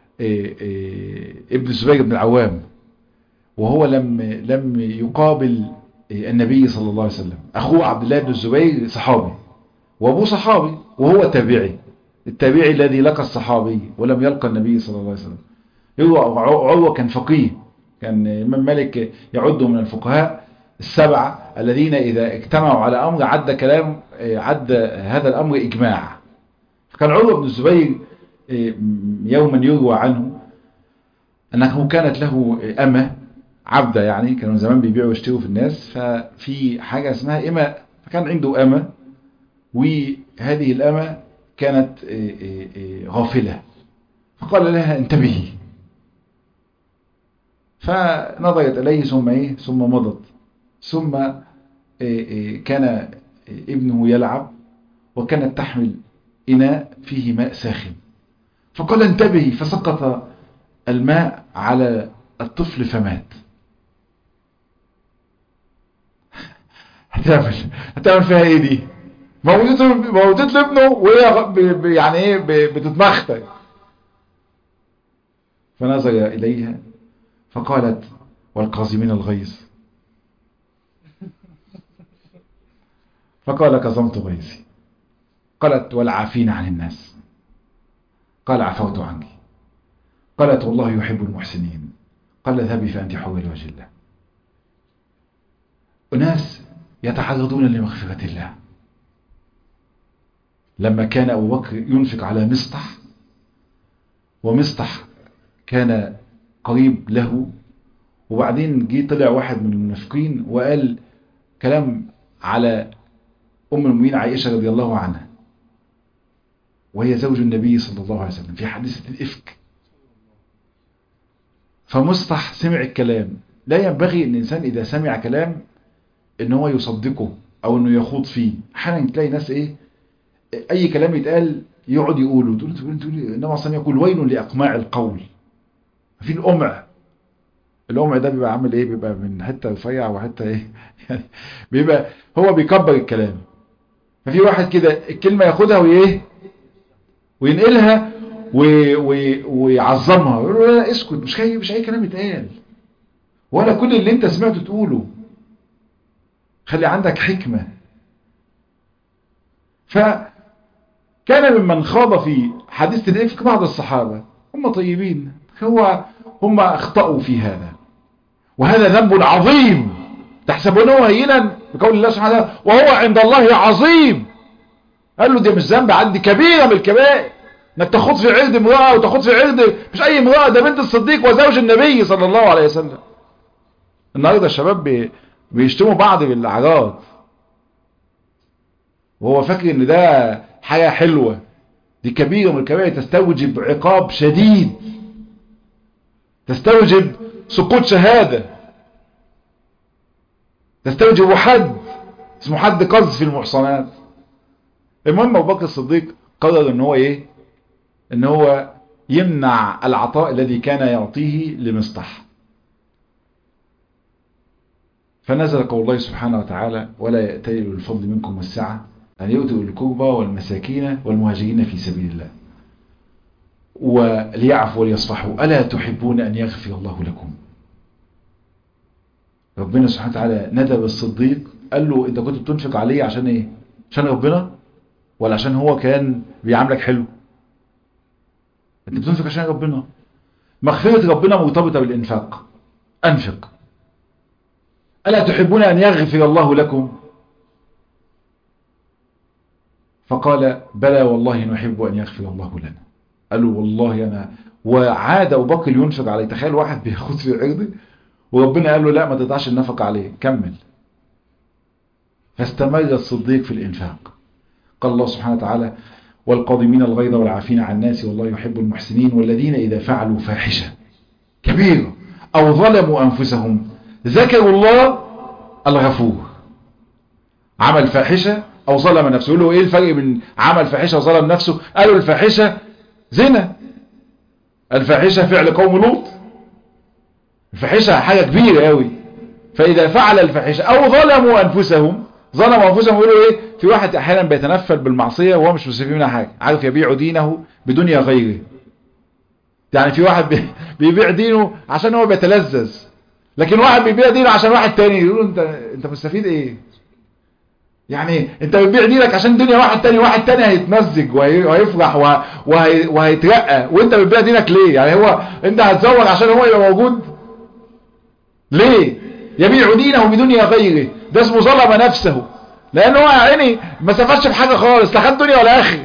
ابن الزبير بن العوام وهو لم لم يقابل النبي صلى الله عليه وسلم أخوه عبد الله بن الزبير صحابي وأبوه صحابي وهو تابعي التابعي الذي لقى الصحابي ولم يلقى النبي صلى الله عليه وسلم يروى عروة كان فقيه كان الإمام مالك يعد من الفقهاء السبعة الذين إذا اجتمعوا على أمر عد كلام عد هذا الأمر إجماع فكان عروة بن الزبير يوما يروى عنه أنه كانت له أمة عبدة يعني كانوا زمان بيبيعوا ويشتروا في الناس ففي حاجة اسمها إماء فكان عنده أمة وهذه الأمة كانت غافلة فقال لها انتبهي فنظرت إليه ثم إيه ثم مضت ثم كان ابنه يلعب وكانت تحمل إناء فيه ماء ساخن فقال انتبهي فسقط الماء على الطفل فمات هتعمل هتعمل فيها ايه دي موتت لابنه وهي يعني ايه بتتمختر فنظر اليها فقالت والقازمين الغيظ فقال كظمت غيظي قالت والعافين عن الناس قال عفوت عنك قالت والله يحب المحسنين قال اذهبي فأنت حول وجه الله أناس يتعرضون لمغفرة الله لما كان أبو بكر ينفق على مصطح ومصطح كان قريب له وبعدين جه طلع واحد من المنافقين وقال كلام على أم المؤمنين عائشة رضي الله عنها وهي زوج النبي صلى الله عليه وسلم في حادثة الإفك فمصطح سمع الكلام لا ينبغي ان الانسان اذا سمع كلام ان هو يصدقه او انه يخوض فيه احيانا تلاقي ناس ايه اي كلام يتقال يقعد يقوله تقول تقول تقول انما اصلا يقول ويل لاقماع القول في القمع القمع ده بيبقى عامل ايه بيبقى من حته رفيع وحته ايه يعني بيبقى هو بيكبر الكلام ففي واحد كده الكلمه ياخدها وايه وينقلها ويعظمها ويقول له لا اسكت مش اي مش اي كلام يتقال ولا كل اللي انت سمعته تقوله خلي عندك حكمة فكان ممن خاض في حديث الإفك بعض الصحابة هم طيبين هو هم اخطأوا في هذا وهذا ذنب عظيم تحسبونه هينا بقول الله سبحانه وتعالى وهو عند الله عظيم قال له دي مش ذنب عندي كبيرة من الكبائر انك تخوض في عرض امرأة وتخوض في عرض مش اي امرأة ده بنت الصديق وزوج النبي صلى الله عليه وسلم النهاردة الشباب بي... بيشتموا بعض بالاعراض وهو فاكر ان ده حاجة حلوة دي كبيرة من الكبائر تستوجب عقاب شديد تستوجب سقوط شهادة تستوجب حد اسمه حد قذف المحصنات المهم ابو بكر الصديق قرر ان هو ايه ان هو يمنع العطاء الذي كان يعطيه لمصطح فنزل قول الله سبحانه وتعالى ولا يأتي الفضل منكم والسعة أن يؤتوا الكربى والمساكين والمهاجرين في سبيل الله وليعفوا وليصفحوا ألا تحبون أن يغفر الله لكم ربنا سبحانه وتعالى ندب الصديق قال له انت كنت بتنفق عليه عشان ايه عشان ربنا ولا عشان هو كان بيعاملك حلو انت بتنفق عشان ربنا مغفرة ربنا مرتبطة بالانفاق انفق ألا تحبون أن يغفر الله لكم فقال بلى والله نحب أن يغفر الله لنا قالوا والله أنا وعاد أبو بكر ينفق عليه تخيل واحد بياخد في عرضه وربنا قال له لا ما تقطعش النفقة عليه كمل فاستمر الصديق في الإنفاق قال الله سبحانه وتعالى والقاضمين الغيظ والعافين عن الناس والله يحب المحسنين والذين إذا فعلوا فاحشة كبيرة أو ظلموا أنفسهم ذكروا الله الغفور عمل فاحشة أو ظلم نفسه يقول له إيه الفرق بين عمل فاحشة وظلم نفسه قالوا الفاحشة زنا الفاحشة فعل قوم لوط الفاحشة حاجة كبيرة قوي فإذا فعل الفاحشة أو ظلموا أنفسهم ظلموا أنفسهم يقولوا إيه في واحد أحيانا بيتنفل بالمعصية وهو مش مستفيد منها حاجة عارف يبيع دينه بدنيا غيره يعني في واحد بيبيع دينه عشان هو بيتلذذ لكن واحد بيبيع دينه عشان واحد تاني يقول انت انت مستفيد ايه يعني انت بتبيع دينك عشان دنيا واحد تاني واحد تاني هيتمزج وهيفرح وهي وهيترقى وانت بتبيع دينك ليه يعني هو انت هتزوج عشان هو يبقى موجود ليه يبيع دينه بدنيا غيره ده اسمه ظلم نفسه لان هو عيني ما استفادش بحاجه خالص لا خد دنيا ولا اخر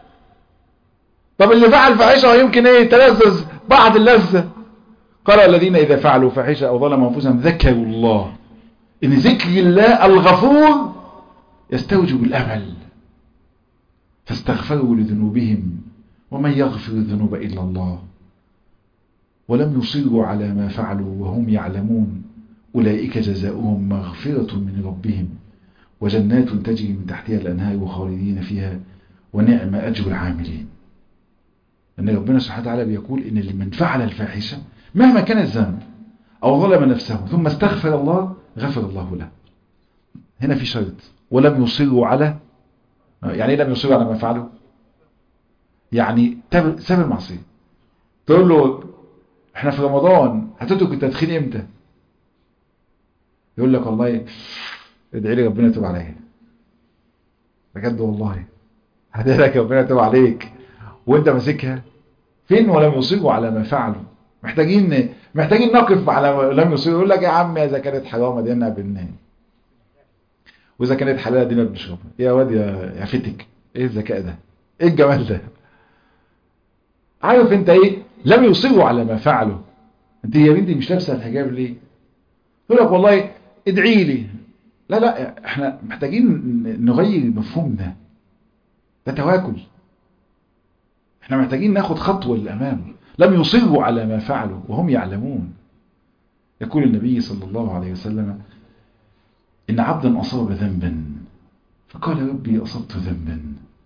طب اللي فعل فاحشه يمكن ايه تلذذ بعض اللذه قال الذين اذا فعلوا فاحشه او ظلموا انفسهم ذكروا الله ان ذكر الله الغفور يستوجب الامل فاستغفروا لذنوبهم ومن يغفر الذنوب الا الله ولم يصروا على ما فعلوا وهم يعلمون أولئك جزاؤهم مغفرة من ربهم وجنات تجري من تحتها الأنهار خالدين فيها ونعم أجر العاملين أن ربنا سبحانه وتعالى بيقول إن لمن فعل الفاحشة مهما كان الذنب أو ظلم نفسه ثم استغفر الله غفر الله له هنا في شرط ولم يصروا على يعني ايه لم يصروا على ما فعلوا يعني ساب المعصية تقول له احنا في رمضان هتترك التدخين امتى يقول لك والله ادعي لي ربنا يتوب عليا بجد والله هدعي لك ربنا يتوب عليك وانت ماسكها فين ولم يصيبوا على ما فعلوا محتاجين محتاجين نقف على لم يصيبوا يقول لك يا عم اذا كانت حرام ادينا بالنام واذا كانت حلال ادينا بنشربها يا واد يا يا فتك ايه الذكاء ده ايه الجمال ده عارف انت ايه لم يصروا على ما فعلوا انت يا بنتي مش لابسه الحجاب ليه يقول لك والله ادعي لي لا لا احنا محتاجين نغير المفهوم ده ده تواكل احنا محتاجين ناخد خطوة للأمام لم يصروا على ما فعلوا وهم يعلمون يقول النبي صلى الله عليه وسلم إن عبدا أصاب ذنبا فقال ربي أصبت ذنبا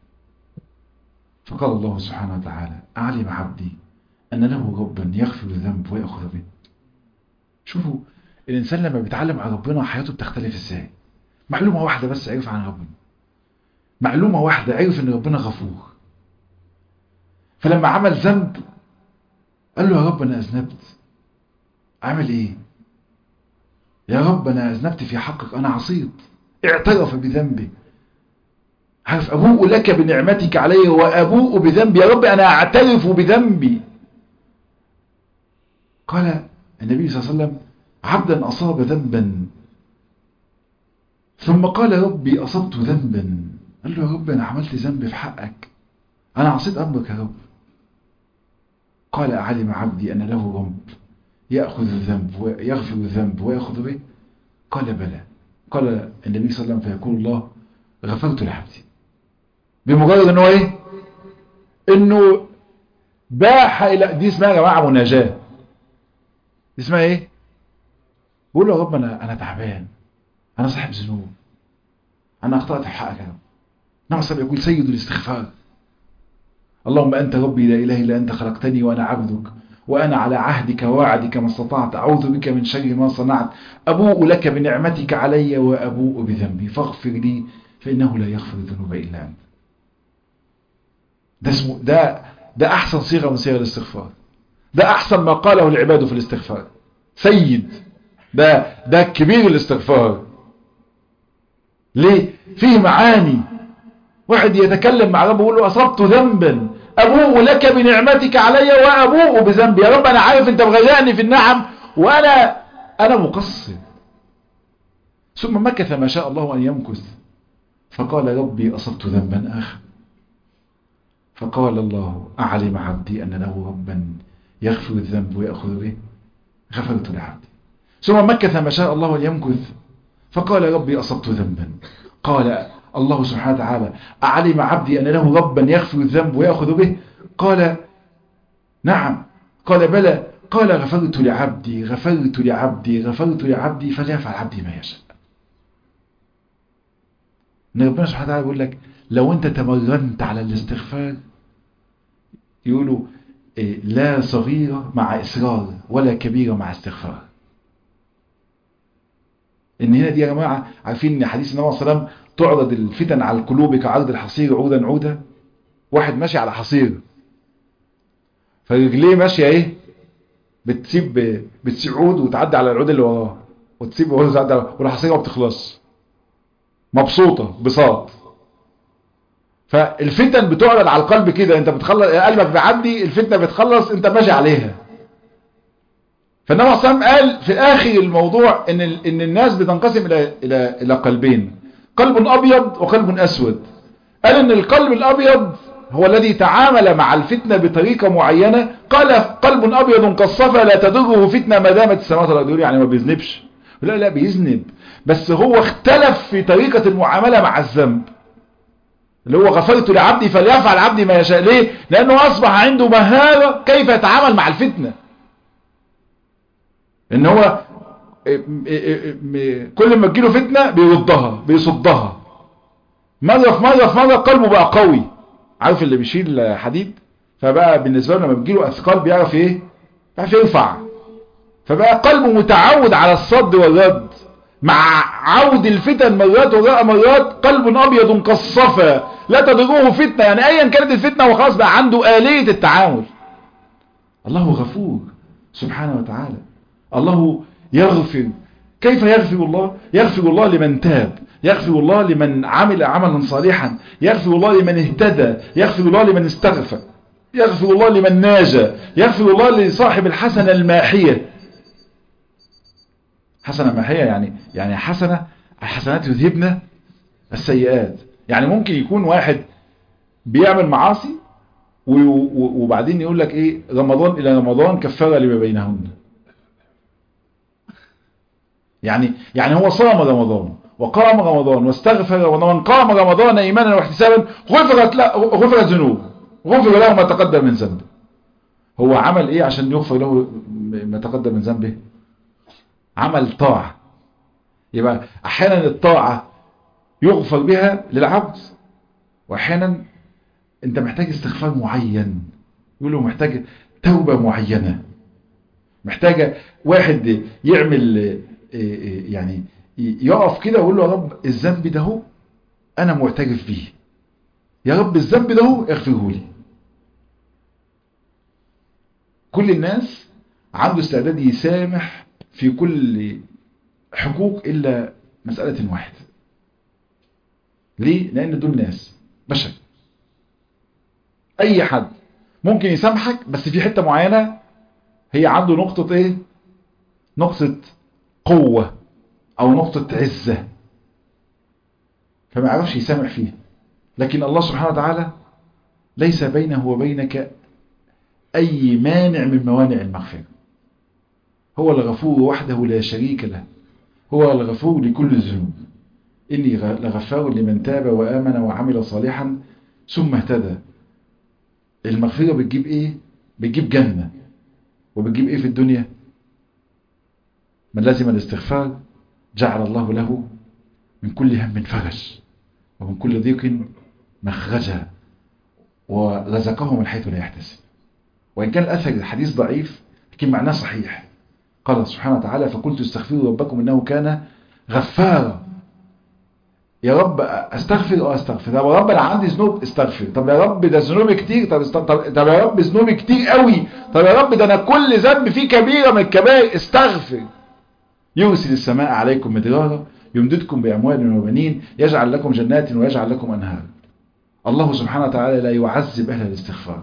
فقال الله سبحانه وتعالى أعلم عبدي أن له ربا يغفر الذنب ويأخذ به شوفوا الإنسان لما بيتعلم عن ربنا حياته بتختلف إزاي معلومة واحدة بس عرف عن ربنا معلومة واحدة عرف أن ربنا غفور فلما عمل ذنب قال له يا رب أنا أذنبت عمل إيه يا رب أنا أذنبت في حقك أنا عصيت اعترف بذنبه عارف أبوء لك بنعمتك علي وأبوء بذنبي يا رب أنا أعترف بذنبي قال النبي صلى الله عليه وسلم عبدا أصاب ذنبا ثم قال ربي أصبت ذنبا قال له يا رب أنا عملت ذنب في حقك أنا عصيت أمرك يا رب قال أعلم عبدي أن له رب يأخذ الذنب ويغفر الذنب ويأخذ به قال بلى قال النبي صلى الله عليه وسلم فيقول الله غفرت لعبدي بمجرد انه ايه انه باح الى دي اسمها يا جماعه مناجاه دي اسمها ايه بقول له يا رب انا انا تعبان انا صاحب ذنوب انا اخطات في حقك يا رب نعم صلى يقول سيد الاستغفار اللهم انت ربي لا اله الا انت خلقتني وانا عبدك وأنا على عهدك ووعدك ما استطعت أعوذ بك من شر ما صنعت أبوء لك بنعمتك علي وأبوء بذنبي فاغفر لي فإنه لا يغفر الذنوب إلا أنت ده اسمه ده ده أحسن صيغة من صيغ الاستغفار ده أحسن ما قاله العباد في الاستغفار سيد ده ده كبير الاستغفار ليه فيه معاني واحد يتكلم مع ربه ويقول له أصبت ذنبا أبوء لك بنعمتك علي وأبوء بذنبي يا رب أنا عارف أنت مغرقني في النعم وأنا أنا مقصر ثم مكث ما شاء الله أن يمكث فقال ربي أصبت ذنبا آخر فقال الله أعلم عبدي أن له ربا يغفر الذنب ويأخذ به غفرت لعبدي ثم مكث ما شاء الله أن يمكث فقال ربي أصبت ذنبا قال الله سبحانه وتعالى أعلم عبدي أن له ربا يغفر الذنب ويأخذ به قال نعم قال بلى قال غفرت لعبدي غفرت لعبدي غفرت لعبدي فليفعل عبدي ما يشاء ان ربنا سبحانه وتعالى يقول لك لو انت تمرنت على الاستغفار يقولوا إيه لا صغيرة مع إصرار ولا كبيرة مع استغفار ان هنا دي يا جماعة عارفين ان حديث النبي صلى الله عليه وسلم تعرض الفتن على القلوب كعرض الحصير عودا عودا واحد ماشي على حصير فرجليه ماشية ايه بتسيب بتسيب عود وتعدي على العود اللي وراه وتسيب عود وتعدي على والحصيرة ما بتخلص مبسوطة بساط فالفتن بتعرض على القلب كده انت بتخلص قلبك بيعدي الفتنة بتخلص انت ماشي عليها فالنبي صلى الله عليه وسلم قال في اخر الموضوع ان ان الناس بتنقسم الى الى الى قلبين قلب ابيض وقلب اسود قال ان القلب الابيض هو الذي تعامل مع الفتنة بطريقة معينة قال قلب ابيض كالصفا لا تضره فتنة ما دامت السماوات والارض يعني ما بيذنبش لا لا بيذنب بس هو اختلف في طريقة المعاملة مع الذنب اللي هو غفرت لعبدي فليفعل عبدي ما يشاء ليه لانه اصبح عنده مهارة كيف يتعامل مع الفتنة ان هو كل ما تجيله فتنة بيردها بيصدها مرة في مرة في مرة قلبه بقى قوي عارف اللي بيشيل حديد فبقى بالنسبة له لما بتجيله اثقال بيعرف ايه بيعرف يرفع فبقى قلبه متعود على الصد والرد مع عود الفتن مرات وراء مرات قلب ابيض كالصفا لا تضره فتنة يعني ايا كانت الفتنة وخلاص بقى عنده آلية التعامل الله غفور سبحانه وتعالى الله يغفر كيف يغفر الله يغفر الله لمن تاب يغفر الله لمن عمل عملا صالحا يغفر الله لمن اهتدى يغفر الله لمن استغفر يغفر الله لمن ناجى يغفر الله لصاحب الحسنة الماحية حسنة ماحية يعني يعني حسنة الحسنات يذهبن السيئات يعني ممكن يكون واحد بيعمل معاصي وبعدين يقول لك ايه رمضان الى رمضان كفارة لما بينهن يعني يعني هو صام رمضان وقام رمضان واستغفر رمضان قام رمضان ايمانا واحتسابا غفرت لا غفرت ذنوب غفر له ما تقدم من ذنبه هو عمل ايه عشان يغفر له ما تقدم من ذنبه عمل طاعة يبقى احيانا الطاعة يغفر بها للعبد واحيانا انت محتاج استغفار معين يقولوا محتاج توبة معينة محتاجة واحد يعمل يعني يقف كده ويقول له يا رب الذنب ده هو انا معترف بيه يا رب الذنب ده هو اغفره لي كل الناس عنده استعداد يسامح في كل حقوق الا مسألة واحدة ليه لان دول ناس بشر اي حد ممكن يسامحك بس في حتة معينة هي عنده نقطة ايه نقطة قوة او نقطة عزة فما يعرفش يسامح فيها لكن الله سبحانه وتعالى ليس بينه وبينك أي مانع من موانع المغفرة هو الغفور وحده لا شريك له هو الغفور لكل الذنوب إني لغفار لمن تاب وآمن وعمل صالحا ثم اهتدى المغفرة بتجيب ايه بتجيب جنة وبتجيب ايه في الدنيا من لازم الاستغفار جعل الله له من كل هم فرج ومن كل ضيق مخرجا ورزقه من حيث لا يحتسب وإن كان الأثر الحديث ضعيف لكن معناه صحيح قال سبحانه وتعالى فقلت استغفروا ربكم إنه كان غفارا يا رب استغفر او استغفر طب يا رب انا عندي ذنوب استغفر طب يا رب ده ذنوبي كتير طب, است... طب طب يا رب ذنوبي كتير قوي طب يا رب ده انا كل ذنب فيه كبيره من الكبائر استغفر يرسل السماء عليكم مدرارا يمددكم باموال وبنين يجعل لكم جنات ويجعل لكم انهار الله سبحانه وتعالى لا يعذب اهل الاستغفار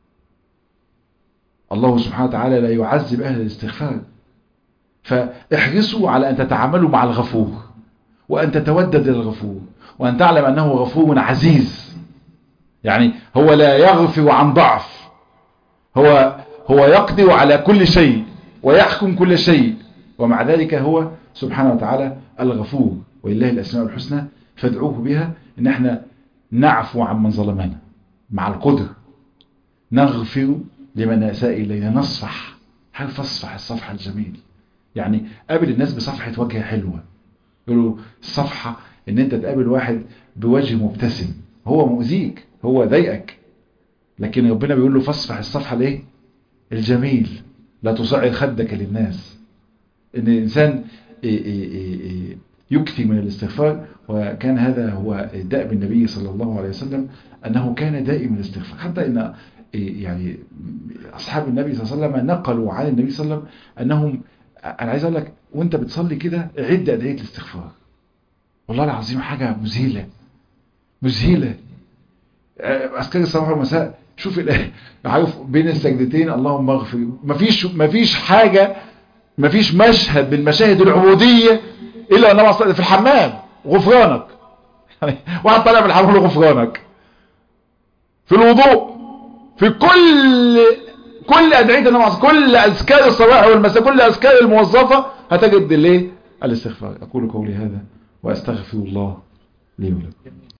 الله سبحانه وتعالى لا يعذب اهل الاستغفار فاحرصوا على ان تتعاملوا مع الغفور وأن تتودد للغفور وأن تعلم أنه غفور عزيز يعني هو لا يغفر عن ضعف هو هو يقدر على كل شيء ويحكم كل شيء ومع ذلك هو سبحانه وتعالى الغفور ولله الأسماء الحسنى فادعوه بها إن احنا نعفو عن من ظلمنا مع القدر نغفر لمن أساء إلينا نصفح هل تصفح الصفحة الجميل يعني قابل الناس بصفحة وجه حلوة يقولوا الصفحة ان انت تقابل واحد بوجه مبتسم هو مؤذيك هو ضايقك لكن ربنا بيقول له فاصفح الصفحة ليه الجميل لا تصعد خدك للناس ان الانسان يكثي من الاستغفار وكان هذا هو دأب النبي صلى الله عليه وسلم انه كان دائم الاستغفار حتى ان يعني اصحاب النبي صلى الله عليه وسلم نقلوا عن النبي صلى الله عليه وسلم انهم انا عايز اقول لك وانت بتصلي كده عد ادعيه الاستغفار والله العظيم حاجه مذهله مذهله اذكار الصباح والمساء شوف عارف بين السجدتين اللهم اغفر مفيش مفيش حاجه مفيش مشهد من مشاهد العبوديه الا انما في الحمام غفرانك يعني واحد طالع من الحمام غفرانك في الوضوء في كل كل أدعية النماز كل أذكار الصباح والمساء كل أذكار الموظفة هتجد ليه الاستغفار أقول قولي هذا وأستغفر الله لي ولكم